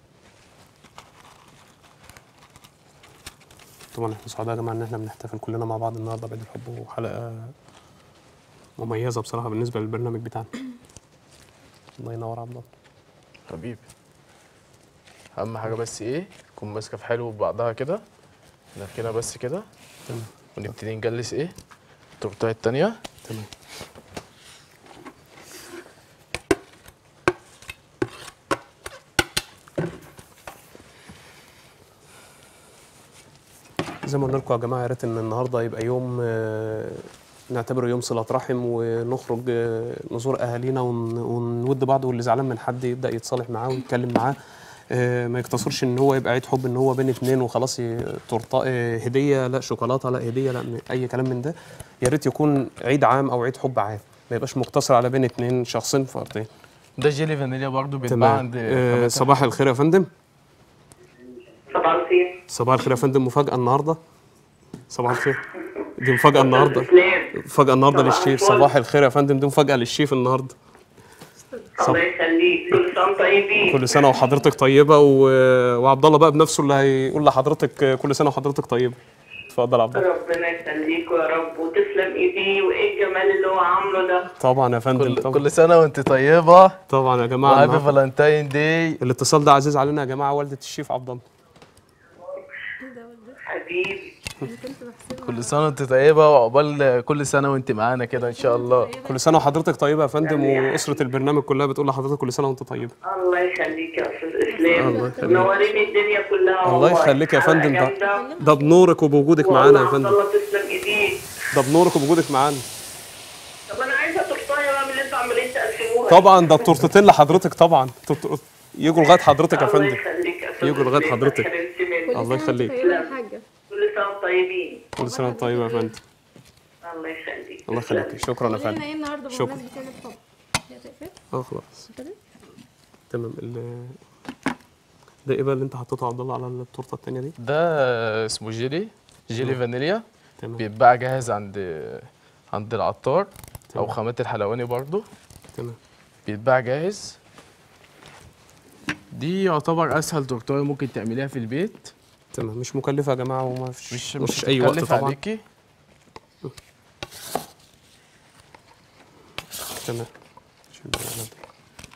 طبعا احنا سعداء يا جماعه ان احنا بنحتفل كلنا مع بعض النهارده بعيد الحب وحلقه مميزه بصراحه بالنسبه للبرنامج بتاعنا الله ينور عبد الله حبيبي اهم حاجه بس ايه تكون ماسكه في حلو ببعضها كده نركنها بس كده تمام ونبتدي نجلس ايه التورتيه التانية تمام زي ما قلنا لكم يا جماعه يا ريت ان النهارده يبقى يوم آه، نعتبره يوم صله رحم ونخرج آه، نزور اهالينا ون- ونود بعض واللي زعلان من حد يبدا يتصالح معاه ويتكلم معاه آه، ما يقتصرش ان هو يبقى عيد حب ان هو بين اتنين وخلاص ي- تورته آه، هديه لا شوكولاته لا هديه لا م- اي كلام من ده يا ريت يكون عيد عام او عيد حب عام ما يبقاش مقتصر على بين اتنين شخصين فردين ده جيلي فانيليا برضو بيتباع تمام عند آه، خامات صباح الخير يا فندم صباح الخير صباح الخير يا فندم مفاجاه النهارده صباح الخير دي مفاجاه النهارده اسلام مفاجاه النهارده صباح للشيف الفل. صباح الخير يا فندم دي مفاجاه للشيف النهارده الله يخليك كل سنه وأنتم طيبين كل سنه وحضرتك طيبه و... وعبد الله بقى بنفسه اللي هيقول لحضرتك كل سنه وحضرتك طيبه اتفضل يا عبد الله ربنا يخليكوا يا رب وتسلم ايديه وايه الجمال اللي هو عامله ده طبعا يا فندم كل, طبعا, كل سنه وانت طيبه طبعا يا جماعه وهابي النهاردة- فالنتاين داي الاتصال ده عزيز علينا يا جماعه والده الشيف عبد الله حبيبي انا كنت بحسبها كل سنه وانت طيبه وعقبال كل سنه وانت معانا كده ان شاء الله كل سنه وحضرتك طيبه يا فندم واسره البرنامج كلها بتقول لحضرتك كل سنه وانت طيبه الله يخليك يا استاذ اسلام الله يخليك. منورين الدنيا كلها الله والله. يخليك يا حلقة فندم ده جامدة. ده بنورك وبوجودك معانا يا والله عبد فندم الله تسلم ايديك ده بنورك وبوجودك معانا طب انا عايزه تورتايه بقى من اللي انتوا عمالين تقسموها طبعا ده التورتتين لحضرتك طبعا تورت- يجوا لغايه حضرتك يا الله فندم يخليك يا استاذ يجوا لغايه إسلام، حضرتك. حرمت منك. كل الله سنة يخليك. وانت طيبة يا حاجة كل سنه وانتم طيبين كل سنه وانت طيبه يا فندم الله يخليك الله يخليك شكرا يا قولي لنا فندم ايه النهارده شكرا. بمناسبة عيد الحب يا تقفل اه خلاص كده تمام ال- ده ايه بقى اللي انت حطيته يا عبد الله على التورته التانيه دي ده اسمه جيلي جيلي فانيليا تمام بيتباع جاهز عند عند العطار او تمام. خامات الحلواني برضو تمام بيتباع جاهز دي يعتبر اسهل تورتايه ممكن تعمليها في البيت تمام مش مكلفه يا جماعه وما فيش مش مش مش اي وقت هتكلف طبعا عليكي تمام شيل بقى العلب دي.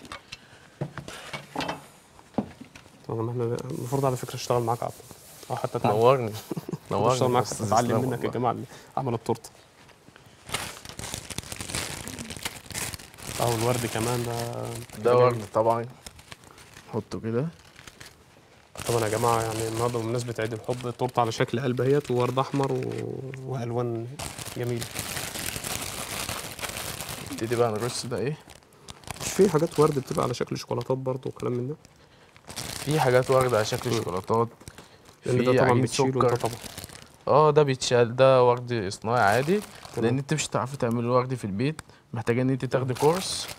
طبعا احنا المفروض على فكره اشتغل معاك عبد او حتى تعلم نورني نورني اشتغل نورني معاك يا أستاذ اتعلم إسلام منك يا والله. جماعه اللي عمل التورته اهو الورد كمان ده ده ورد طبعا حطه كده طبعا يا جماعه يعني النهارده بمناسبه عيد الحب التورته على شكل قلب اهيت وورد احمر و... والوان جميله نبتدي بقى نرص ده ايه مش في حاجات ورد بتبقى على شكل شوكولاتات برضه وكلام من ده في حاجات ورد على شكل شوكولاتات لان في ده طبعا عجين بتشيله سكر انت طبعا اه ده بيتشال ده ورد صناعي عادي تمام. لان انت مش هتعرفي تعملي الورد في البيت محتاجه ان انت تاخدي كورس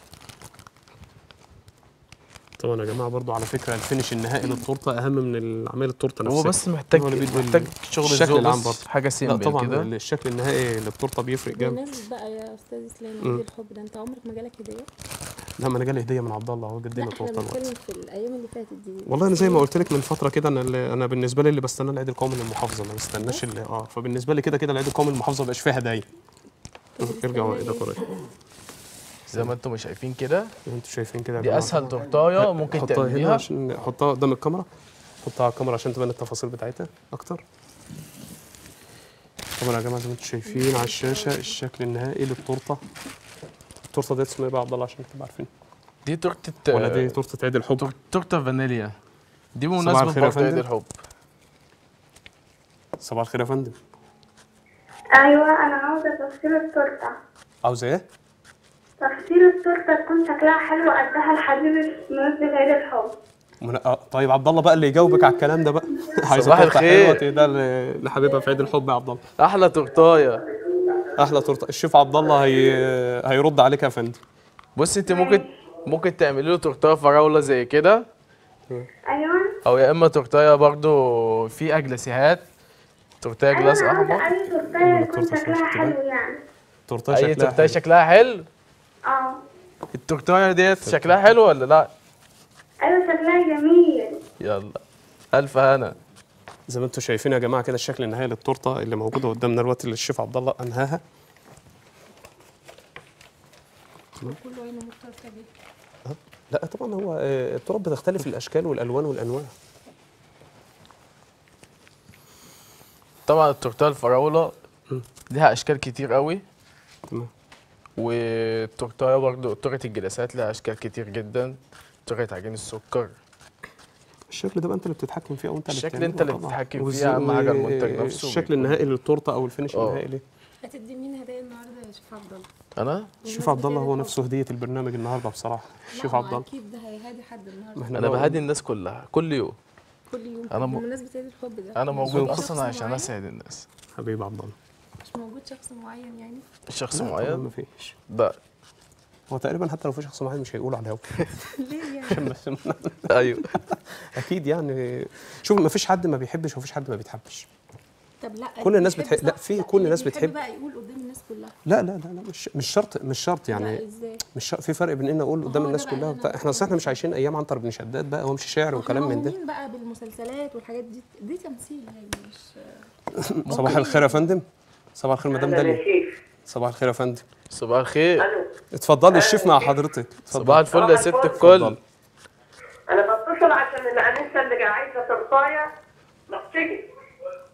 طبعا يا جماعه برضو على فكره الفينش النهائي للتورته اهم من عمل التورته نفسها هو بس محتاج هو اللي بيدي محتاج ال- شغل الشكل الذوق العام بس برضه. حاجه لا سيمبل طبعا كده الشكل النهائي للتورته بيفرق جامد بمناسبة بقى يا استاذ اسلام مم. عيد الحب ده انت عمرك ما جالك هدية؟ لا ما انا جالي هديه من عبد الله اهو جدينا لا احنا تورته دلوقتي بنتكلم في الايام اللي فاتت دي والله انا زي ما قلت لك من فتره كده انا اللي انا بالنسبه لي اللي بستناه العيد القومي للمحافظه ما بستناش اللي اه فبالنسبه لي كده كده العيد القومي للمحافظه ما بقاش فيها هدايا ارجعوا ايدك قريب زي ما انتم شايفين كده انتوا شايفين كده يا دي جماعة. اسهل تورتايه ممكن حطها هنا تعمليها عشان حطها قدام الكاميرا حطها على الكاميرا عشان تبان التفاصيل بتاعتها اكتر طبعا يا جماعه زي ما انتم شايفين على الشاشه الشكل النهائي للتورته التورته دي اسمها ايه بقى يا عبد الله عشان تبقى عارفين دي تورته ولا دي تورته عيد الحب تور- تورته فانيليا دي صباح بمناسبه الخير يا برضه عيد فندم. الحب صباح الخير يا فندم ايوه انا عاوزه تفصيل التورته عاوزه ايه تفصيل التورته تكون شكلها حلو قدها لحبيبي في مناسبه عيد الحب من... آه طيب عبد الله بقى اللي يجاوبك على الكلام ده بقى عايزه صباح تورته الخير. حلوه ده ل- لحبيبها في عيد الحب يا عبد الله احلى تورتايه احلى تورته الشيف عبد الله هي... هيرد عليك يا فندم بص انت ممكن ممكن تعملي له تورتايه فراوله زي كده ايوه او يا اما تورتايه برضو في اجلاسيهات تورتايه ايوه جلاس انا عاوزه احمر اي تورته يكون التورتة شكلها شكلها حلو يعني تورته اي شكلها تورتايه حلو. شكلها حلو اه التورتايه ديت شكلها حلو ولا لا ايوه شكلها جميل يلا الف هنا زي ما انتم شايفين يا جماعه كده الشكل النهائي للتورته اللي موجوده قدامنا دلوقتي اللي الشيف عبد الله انهاها كله عينه مختلفة بيه لا طبعا هو آه، التراب بتختلف الاشكال والالوان والانواع طبعا التورتايه الفراوله مم. ليها اشكال كتير قوي تمام والتورتايه برضو تورته الجلاسات لها اشكال كتير جدا تورته عجين السكر الشكل ده بقى انت اللي بتتحكم فيه او انت اللي الشكل بتعمله انت اللي طبعاً. بتتحكم والز- فيه، أهم حاجة المنتج و- نفسه الشكل بيكون- النهائي للتورته او الفينش اه. النهائي ليه هتدي مين هدايا النهارده يا شيف عبد الله؟ انا الشيف عبد الله هو نفسه هديه البرنامج النهارده بصراحه الشيف لا، عبد ما الله اكيد ده هيهادي حد النهارده ما احنا انا بقى- بهدي الناس كلها كل يوم كل يوم أنا م- بمناسبة عيد الحب ده انا مش موجود موجود اصلا شخص عشان معين؟ اسعد الناس حبيب عبد الله مش موجود شخص معين يعني شخص لا، طبعاً معين ما فيش ده هو تقريبا حتى لو في شخص معين مش هيقولوا على الهوا ليه يعني؟ عشان بس ايوه اكيد يعني شوف ما فيش حد ما بيحبش وما فيش حد ما بيتحبش طب لا كل الناس اللي بتحب- لا، صح. في كل اللي الناس بيحب بتحب. بقى يقول قدام الناس كلها لا لا لا لا مش مش شرط مش شرط يعني يعني ازاي؟ مش شرط في فرق بين ان اقول قدام هو ده الناس بقى كلها اللي وبتاع أنا احنا اصل احنا مش عايشين ايام عنتر بن شداد بقى وامشي شعر وكلام من ده مين بقى بالمسلسلات والحاجات دي دي تمثيل يعني مش صباح الخير يا فندم صباح الخير مدام أهلا يا داليا شيخ صباح الخير يا فندم صباح الخير الو اتفضلي الشيف مع حضرتك صباح اتفضل الفل يا ست الكل انا بتصل عشان الانسه اللي عايزه ترطايه محتاجه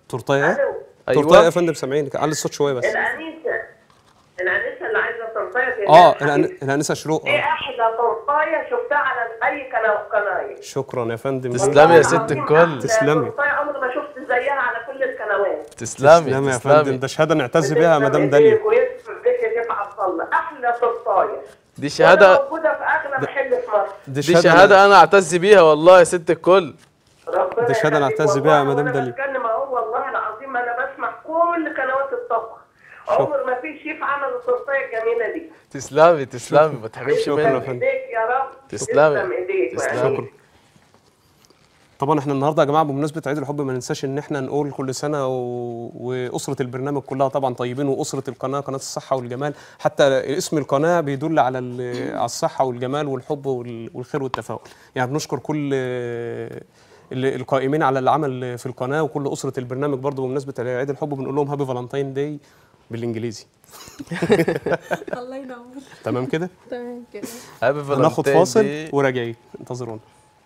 تورتايه الو تورتايه يا ايوه فندم سامعينك علي الصوت شويه بس الانسه الانسه اللي عايزه تورتايه اه الأن- الانسه شروق ايه آه. احلى تورتايه شفتها على اي قناه قناه شكرا يا فندم تسلمي يا ست الكل. تسلمي. تورتايه عمري ما شفت زيها على كل القنوات تسلمي تسلمي يا فندم تسلمي ده شهاده نعتز بيها يا مدام داليا ويسر بك يا شيخ عبد الله احلى تورتايه دي شهاده موجوده في اغلى محل في مصر دي دي شهاده انا اعتز بيها والله يا ست الكل ربنا دي شهادة يخليك نعتز بيها يا والله مدام وأنا داليا. بتكلم اهو والله العظيم انا بسمع كل قنوات الطبخ عمر ما في شيف عمل التورتيه الجميله دي تسلمي تسلمي ما تحرمش شكراً منك يا فندم. ايديك يا رب تسلمي. تسلم ايديك تسلمي. وعينيك. طبعا احنا النهارده يا جماعه بمناسبه عيد الحب ما ننساش ان احنا نقول كل سنه و... واسره البرنامج كلها طبعا طيبين واسره القناه قناه الصحه والجمال حتى اسم القناه بيدل على ال... على الصحه والجمال والحب وال... والخير والتفاؤل يعني بنشكر كل ال- القائمين على العمل في القناه وكل اسره البرنامج برضو بمناسبه عيد الحب بنقول لهم هابي فالنتاين داي بالانجليزي الله ينور تمام كده تمام كده هابي هناخد فالنتين فاصل دي. وراجعين انتظرونا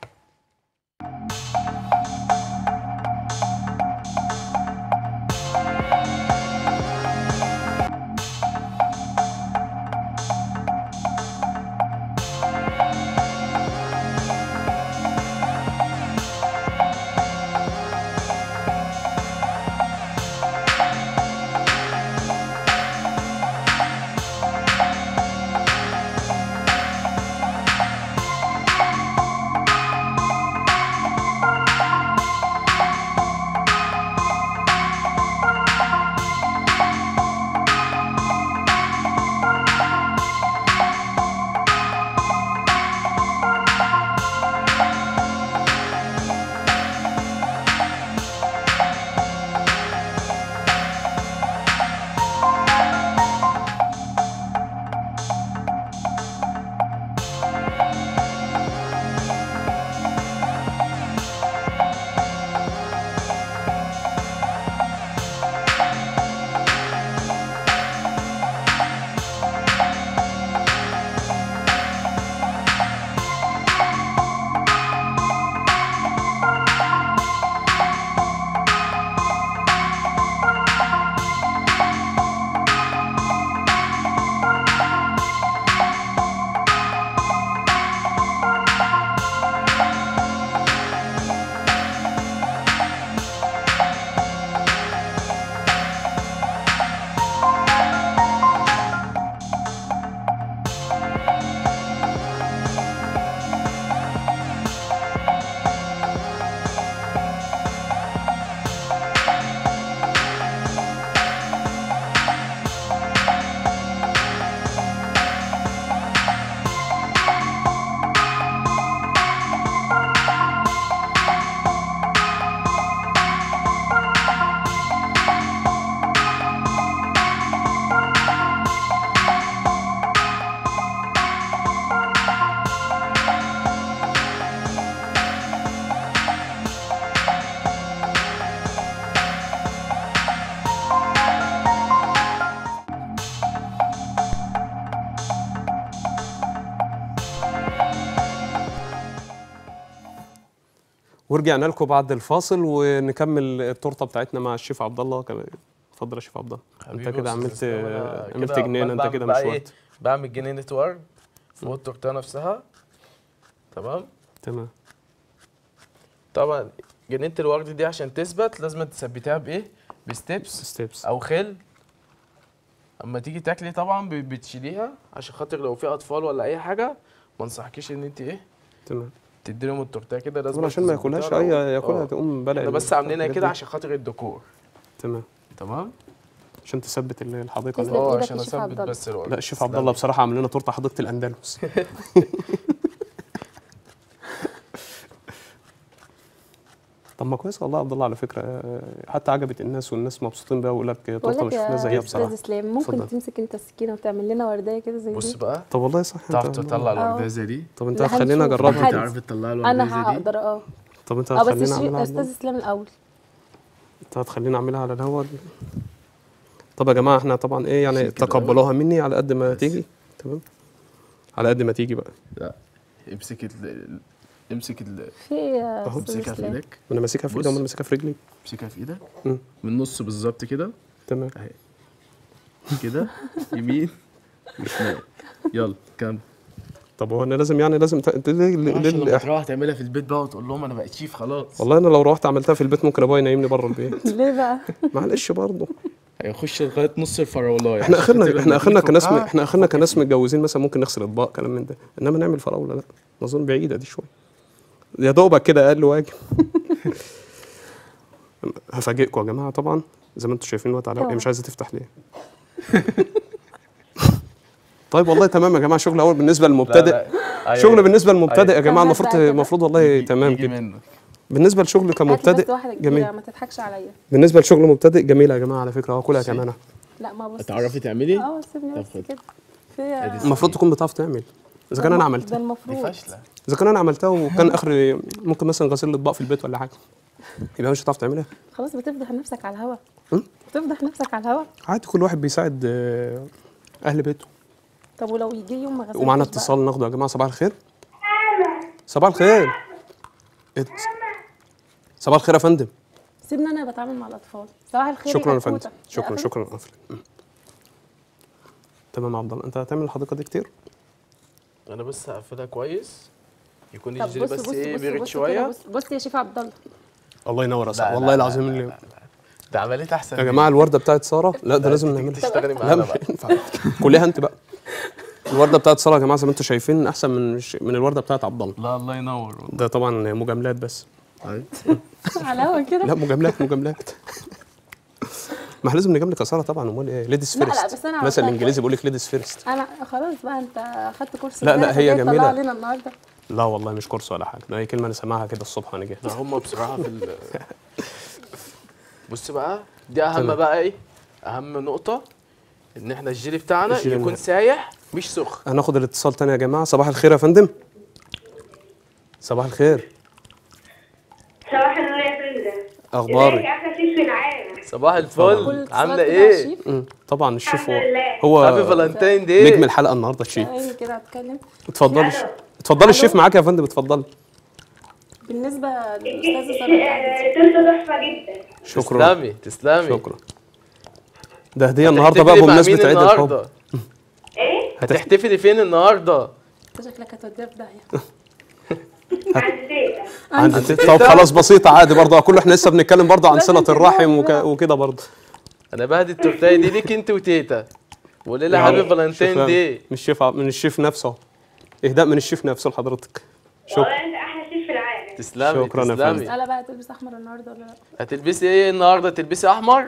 ورجعنا لكم بعد الفاصل ونكمل التورته بتاعتنا مع الشيف عبد الله كمان اتفضل يا شيف عبد الله انت حبيبي كده يا عملت أستاذ إسلام، أنا عملت كده جنينه انت بعمل كده بقى مش إيه؟ وقت بعمل جنينه ورد فوق التورته نفسها تمام تمام طبعا جنينه الورد دي عشان تثبت لازم تثبتيها بايه بستيبس ستيبس او خل اما تيجي تاكلي طبعا ب- بتشيليها عشان خاطر لو في اطفال ولا اي حاجه ما انصحكيش ان انت ايه تمام تدي لهم التورتيه كده لازم طبعا عشان ما تظبطيها ياكلهاش لو- اي ياكلها آه. تقوم بلع احنا بس ال- عاملينها الحاجات كده دي. عشان خاطر الديكور تمام تمام عشان تثبت ال- الحديقه تسلم دي. اه إيدك عشان يا شيف اثبت عبد الله. بس الورد لا الشيف عبد الله بصراحه عامل لنا تورته حديقه الاندلس طب ما كويس والله يا عبد الله على فكره آه، حتى عجبت الناس والناس مبسوطين بيها ويقول لك بقول تورته لك مش شفناها يا زيها استاذ بصراحه اسلام ممكن اتفضل. تمسك انت السكينه وتعمل لنا ورديه كده زي بص دي بقى طب والله صح تعرف انت تطلع آه. الورديه زي دي طب انت لا، هتخلينا هنشوف. اجربها تحدي. تعرف تطلع الورديه انا زي دي هقدر اه طب انت اه بس هتخلينا الشي- اعملها على استاذ الهوا؟ اسلام الاول انت هتخلينا اعملها على الهوا طب يا جماعه احنا طبعا ايه يعني عشان كده تقبلوها مني على قد ما تيجي تمام على قد ما تيجي بقى لا امسك ال- امسك ال... في إيه يا أهو، أستاذ امسكها في إسلام؟ ايدك انا ماسكها في بص. ايدي وانا ماسكها في رجلي امسكها في ايدك مم. من النص بالظبط كده تمام اهي كده يمين وشمال يلا كمل طب هو انا لازم يعني لازم ت... ت- ليه- ليه- عشان لما ليه- تروح تعملها في البيت بقى وتقول لهم انا بقيت شيف خلاص والله انا لو روحت عملتها في البيت ممكن ابويا ينيمني بره البيت ليه بقى؟ معلش برضه هيخش لغايه نص الفراولايه احنا عشان اخرنا تبقى احنا اخرنا نضيفة كناس م- وبتاع. احنا اخرنا كناس متجوزين مثلا ممكن نغسل اطباق كلام من ده انما نعمل فراوله لا اظن بعيده دي شويه يا دوبك كده اقل واجب هفاجئكم يا جماعه طبعا زي ما انتم شايفين الوقت على اوعى. إيه مش عايزه تفتح ليه طيب والله تمام يا جماعه شغل اول بالنسبه لا، للمبتدئ لا. أيوة. شغل بالنسبه للمبتدئ يا أيوة. جماعه طب المفروض هات بقى المفروض والله يجي- تمام يجي كده منك بالنسبه لشغل هات لي كمبتدئ بس واحدة جميل كبيرة ما تضحكش عليا بالنسبه لشغل مبتدئ جميله يا جماعه على فكره واكلها بصي. كمان لا ما بص هتعرفي تعملي اه سيبني طب بس خد. كده في المفروض تكون بتعرف تعمل اذا كان انا عملتها ده دي المفروض فاشله اذا كان انا عملتها وكان اخر ممكن مثلا غسيل الاطباق في البيت ولا حاجه يبقى مش هتعرف تعملها خلاص بتفضح نفسك على الهوا هم؟ بتفضح نفسك على الهوا عادي كل واحد بيساعد آه، اهل بيته طب ولو يجي يوم ما غسلتش ومعانا بقى؟ اتصال ناخده يا جماعه صباح الخير صباح الخير إيه ده؟ صباح الخير يا فندم سيبني انا بتعامل مع الاطفال صباح الخير شكرا يا كتكوتة. فندم شكرا لا، شكرا قفل تمام يا عبد الله انت هتعمل الحديقه دي كتير انا بس هقفلها كويس يكون طب الجيلي بص بس بص ايه بص بيرد بص شويه كده، بص بص يا شيف عبد الله الله ينور يا لا، صاحبي لا، والله لا، العظيم لا، اللي لا، لا. ده عملت احسن يا مني. جماعه الورده بتاعت ساره لا ده لازم تيجي نعملها تشتغلي لا معانا مش بقى هينفع كلها انت بقى الورده بتاعت ساره يا جماعه زي ما انتم شايفين احسن من من الورده بتاعت عبد الله لا الله ينور والله. ده طبعا مجاملات بس على الهوا كده لا مجاملات مجاملات ما احنا لازم نجاملك يا ساره طبعا امال ايه ليديز لا، لا، فيرست بس أنا مثلا عملتها الانجليزي بيقول لك ليديز فيرست انا خلاص بقى انت اخدت كورس لا، لا، امبارح هي وجاي تطلع جميلة. علينا النهارده لا والله مش كورس ولا حاجه ده هي كلمه انا سامعها كده الصبح وانا جاي ده هم بصراحه في ال... بص بقى دي اهم تمام. بقى ايه اهم نقطه ان احنا الجيلي بتاعنا الجيلي يكون النهائي. سايح مش سخن هناخد الاتصال تاني يا جماعه صباح الخير يا فندم صباح الخير صباح النور يا فندم ازيك اخبارك احلى شيف في العالم صباح كل الفل اتصالات عامله كده على ايه الشيف. مم، طبعا الشيف الحمد هو لله. هو هابي فالنتين دي نجم الحلقه النهارده الشيف عيني كده هتكلم اتفضلي اتفضلي الشيف معاك يا فندم اتفضلي بالنسبه للاستاذه ساره العادل، تورته تحفه جدا شكرا تسلمي تسلمي شكرا ده هديه النهارده هتحتفلي بقى مع بمناسبه مين عيد النهارده الحب ايه هتحتفلي فين النهارده انت شكلك هتوديها في داهيه عند تيتا عند تيتا طب خلاص بسيطه عادي برضه كله احنا لسه بنتكلم برضه عن لازم صله تجاوب الرحم وك... بقى. وكده برضه انا بهدي التورتايه دي ليك انت وتيتا وقولي لها هابي فالنتين شوف دي من الشيف ع- من الشيف نفسه اهداء من الشيف نفسه لحضرتك شكرا والله انت احلى شيف في العالم تسلمي شكراً يا تسلمي فندم. اسالها بقى تلبس احمر النهارده ولا لا هتلبسي ايه النهارده تلبسي احمر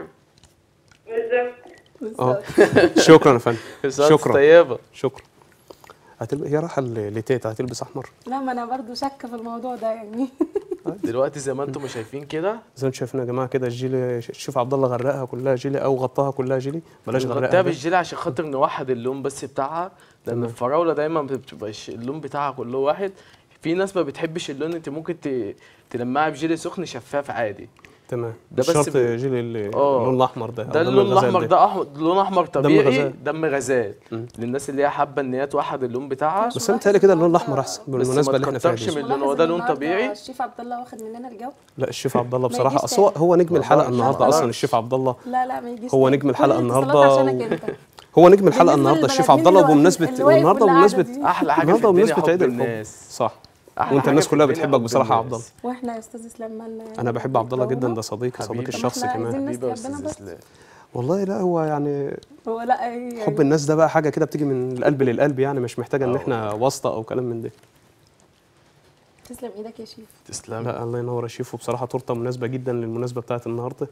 بالظبط اه شكرا يا فندم شكرا شكرا طيبه شكرا هتلبس هي رايحه ل- لتيتا هتلبس احمر لا ما انا برضو شاكه في الموضوع ده يعني دلوقتي زي ما انتم شايفين كده زي ما انتم شايفين يا جماعه كده الجيلي الشيف عبد الله غرقها كلها جيلي او غطاها كلها جيلي بلاش بنغطيها غرقها بس. بالجيلي عشان خاطر نوحد اللون بس بتاعها لان تمام. الفراوله دايما ما بتبقاش اللون بتاعها كله واحد في ناس ما بتحبش اللون انت ممكن ت- تلمعها بجيلي سخن شفاف عادي تمام ده ده بس شرط ب- جيلي اللي- آه. اللون الاحمر ده أو ده دم اللون الغزال الاحمر ده أحمر لون احمر طبيعي غزال. دم غزال مم. للناس اللي هي حابه ان هي توحد اللون بتاعها بس انا متهيألي كده اللون الاحمر احسن ما بالمناسبه اللي احنا فيها تكترش دي من اللون هو ده لون طبيعي الشيف عبد الله واخد مننا الجو لا الشيف عبد الله ما بصراحه يجيش اصل هو هو نجم الحلقه خلاص. النهارده خلاص. اصلا الشيف عبد الله لا لا ما يجيش هو تاني. نجم الحلقة كل الاتصالات النهاردة عشانك انت هو نجم الحلقه بالنسبة النهارده الشيف للبني عبد الله اللي بمناسبه واقف- اللي واقف النهارده والقعدة بمناسبه دي. احلى حاجه في النهارده الدنيا بمناسبه حب عيد الحب الناس صح أحلى وانت حاجة الناس في كلها الدنيا بتحبك حب بصراحه يا عبد الناس. الله واحنا يا استاذ اسلام مالنا انا بحب عبد الله جدا ده صديقي حبيبي. صديقي طب الشخصي إحنا كمان عايزين حبيبي يا ربنا استاذ بس. اسلام والله لا هو يعني هو لا ايه حب الناس ده بقى حاجه كده بتيجي من القلب للقلب يعني مش محتاجه ان آه. احنا واسطه او كلام من ده تسلم ايدك يا شيف تسلم لا الله ينور يا شيف وبصراحه تورته مناسبه جدا للمناسبه بتاعت النهارده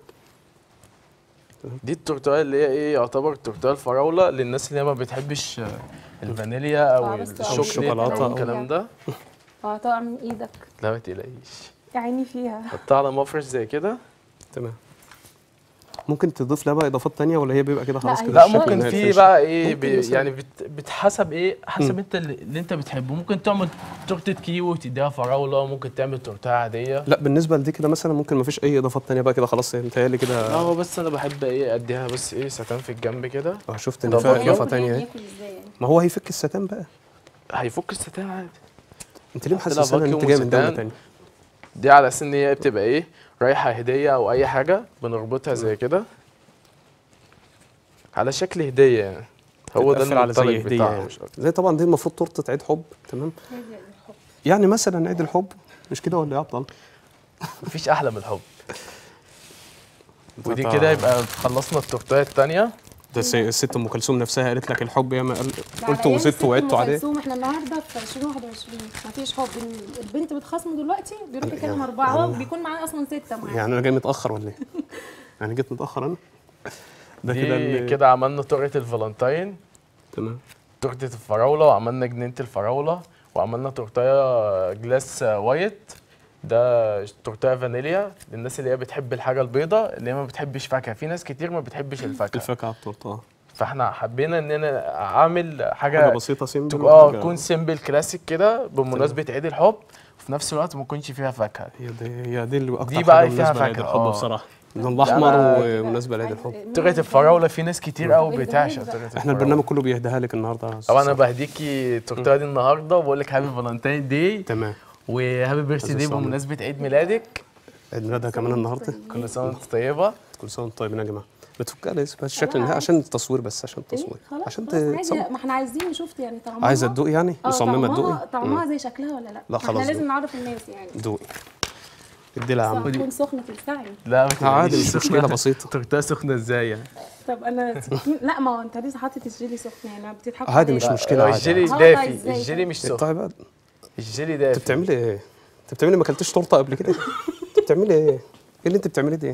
دي التورتايه اللي هي ايه يعتبر التورتايه الفراوله للناس اللي هي ما بتحبش آه، الفانيليا او آه، بس الشوكليت الشوكولاتة او أو- الكلام ده هتقع من ايدك لا ما تقلقيش يا عيني فيها حطها على مفرش زي كده تمام ممكن تضيف لها بقى اضافات تانية ولا هي بيبقى كده خلاص هي كده لا الشكل ممكن النهائي في الفينش؟ بقى ايه ممكن بي مثلاً. يعني بت بتحسب ايه حسب مم. انت اللي اللي انت بتحبه ممكن تعمل تورته كيوي وتديها فراوله ممكن تعمل تورتايه عاديه لا بالنسبه لدي كده مثلا ممكن ما فيش اي اضافات تانية بقى كده خلاص متهيألي لا كده هو بس انا بحب ايه اديها بس ايه ستان في الجنب كده اه شفت ان طب فيها هو اضافه ياكل تانية يعني اهي ياكل ازاي يعني ما هو هيفك الستان بقى هيفك الستان عادي انت ليه حط لها محسسنا ان انت فاكيوم جاي من دوله وستان. تانية دي على اساس ان هي بتبقى ايه رايحه هديه او اي حاجه بنربطها زي كده على شكل هديه يعني هو ده تتقفل على زي المنطلق هديه بتاعها يعني. مش أكتر. زي طبعا دي المفروض تورته عيد حب تمام يعني مثلا عيد الحب مش كده ولا ايه يا عبد الله مفيش احلى من الحب ودي طبعا. كده يبقى خلصنا التورتايه التانيه ده س- الست ام كلثوم نفسها قالت لك الحب يا ما قال ده على قلت أيام وزدت الست أم وعدتوا عليه كلثوم احنا النهارده في 2021 مفيش حب إن البنت بتخاصمه دلوقتي بيروح يكلم اربعه هو بيكون معاه اصلا سته معاه يعني انا جاي متاخر ولا ايه؟ يعني جيت متاخر انا؟ ده كده دي ال- كده عملنا تورته الفالنتين تمام تورته الفراوله وعملنا جنينه الفراوله وعملنا تورتايه جلاس وايت ده تورتايه فانيليا للناس اللي هي بتحب الحاجه البيضاء اللي هي ما بتحبش فاكهه في ناس كتير ما بتحبش الفاكهه الفاكهه على التورته آه. فاحنا حبينا ان انا اعمل حاجه حاجه بسيطه سيمبل تبقى اه وحاجة- تكون سيمبل كلاسيك كده بمناسبه عيد الحب وفي نفس الوقت ما يكونش فيها فاكهه هي دي هي دي اللي اكتر دي بقى حاجه فيها مناسبه لعيد فاكهة، الحب آه. بصراحه اللون الاحمر أنا- ومناسبه لعيد الحب تورته الفراوله في ناس كتير قوي طب بتعشق إهداها لي تورته احنا البرنامج كله بيهديها لك النهارده يا أستاذ طبعا انا صالح. بهديكي التورته دي النهارده وبقول لك هابي فالنتين داي تمام وهابي بيرثدي داي عزيز صالح. بمناسبه عيد ميلادك عيد ميلادها كمان النهارده كل سنه وانت طيبه كل سنه وانتم طيبين يا جماعه بتفكها ليه بس الشكل خلاص. النهائي عشان التصوير بس عشان إيه؟ التصوير خلاص عشان خلاص عادي تصور ما احنا عايزين نشوف يعني طعمها عايزه تدوقي يعني اه مصممه طعمها تدوقي طعمها زي شكلها ولا لا؟ لا ما خلاص احنا لازم دوق. نعرف الناس يعني دوقي ادي لها يا عم تكون سخنة السعي لا ما لا عادي تقوليش مش مشكله بسيطه تورته سخنه ازاي يعني طب انا سخين لا ما هو انت لسه حاطط الجيلي سخن يعني بتضحكوا عادي عليا. مش مشكله عادي الجيلي هقطع دافي إزاي الجيلي مش سخن طيب بقى الجيلي انت دافي بتعملي ايه؟ انت بتعملي ما اكلتش تورته قبل كده؟ انت بتعملي ايه؟ ايه اللي انت بتعمليه ده؟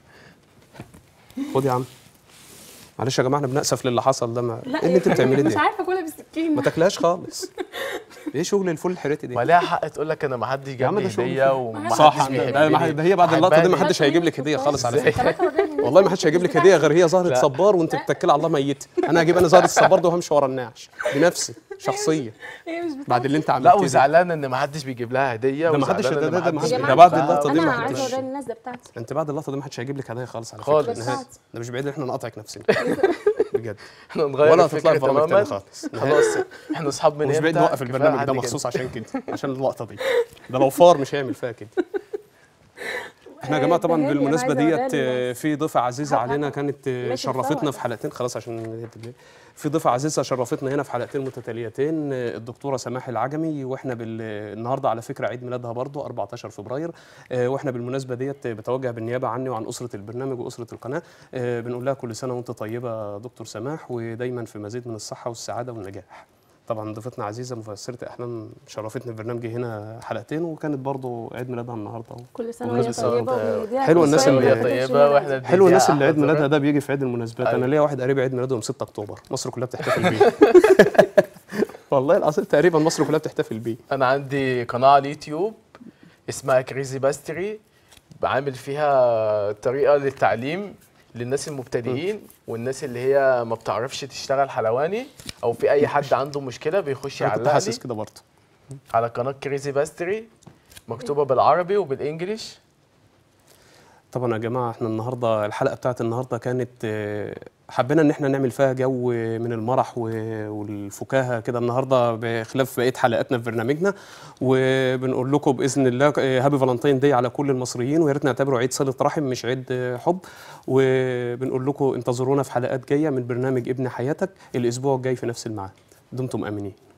خد يا عم معلش يا جماعه احنا بنأسف للي حصل ده ما... لا ايه اللي انت بتعمليه مش ده؟ عارفه اكلها بالسكينه ما تاكلهاش خالص ايه شغل الفول الحراتي دي؟ ما ليها حق تقول لك انا ما حدش جاب عم ده لي شغل هديه فيه. وما صح حدش ده- بيحبني. ده ما- ده هي بعد اللقطه دي ما هحبها حدش هيجيب لك هديه خالص على إزاي؟ فكره والله ما حدش هيجيب لك هديه غير هي زهره لا. صبار وانت بتتكلي على الله ميت انا هجيب انا زهره الصبار ده وهمشي ورا النعش بنفسي شخصيه هي مش بعد اللي انت لا عملتيه ده. وزعلان ان ما حدش بيجيب لها هديه ده ما حدش- وزعلان ده- إن ده- ده ما حدش حدش- يا ده جماعة بعد اللقطه دي انا ما عايزه حدش اوري الناس ده بتاعتي انت بعد اللقطه دي ما حدش هيجيب لك هدايا خالص على خالص. فكره نهائي ده مش بعيد ان احنا نقطعك نفسنا بجد احنا نغير ولا الفكرة هتطلع في برامج تماماً. تاني خالص خلاص احنا اصحاب من مش بعيد امتى؟ نوقف كفاية البرنامج حد ده كده. مخصوص عشان كده عشان اللقطه دي ده لو فار مش هيعمل فيها كده احنا يا جماعه طبعا ده هي، أنا بالمناسبه عايزة ديت أوريها آه، للناس. في ضيفه عزيزه هات- علينا هات. كانت آه، ماشي، شرفتنا بتصور. في حلقتين خلاص عشان في ضيفه عزيزه شرفتنا هنا في حلقتين متتاليتين آه، الدكتوره سماح العجمي واحنا بال... النهارده على فكره عيد ميلادها برضو 14 فبراير آه، واحنا بالمناسبه ديت بتوجه بالنيابه عني وعن اسره البرنامج واسره القناه آه، بنقول لها كل سنه وانت طيبه دكتور سماح ودايما في مزيد من الصحه والسعاده والنجاح طبعا ضيفتنا عزيزه مفسره احلام شرفتنا البرنامج هنا حلقتين وكانت برضو عيد ميلادها النهارده كل سنه ومناسبة وهي سنة طيبه وأنت- وبنديها حلوة كل الناس سنة اللي وهي هي طيبة. طيبه واحنا حلو الناس بنديها اللي عيد أحلى ميلادها ذكريات. ده بيجي في عيد المناسبات انا أيوة. ليا واحد قريب عيد ميلاده يوم 6 اكتوبر مصر كلها بتحتفل بيه والله العظيم تقريبا مصر كلها بتحتفل بيه انا عندي قناه على اليوتيوب اسمها كريزي باستري بعمل فيها طريقه للتعليم للناس المبتدئين والناس اللي هي ما بتعرفش تشتغل حلواني او في اي حد عنده مشكله بيخش انا كنت يعلق لي حاسس كده برضه على قناه كريزي باستري مكتوبه بالعربي وبالانجليش طبعا يا جماعه احنا النهارده الحلقه بتاعت النهارده كانت آه، حبينا ان احنا نعمل فيها جو من المرح و- والفكاهه كده النهارده بخلاف بقيه حلقاتنا في برنامجنا وبنقول لكم باذن الله آه، هابي فالنتين داي على كل المصريين ويا ريت نعتبره عيد صله رحم مش عيد آه، حب وبنقول لكم انتظرونا في حلقات جايه من برنامج ابن حياتك الاسبوع الجاي في نفس الميعاد دمتم امنين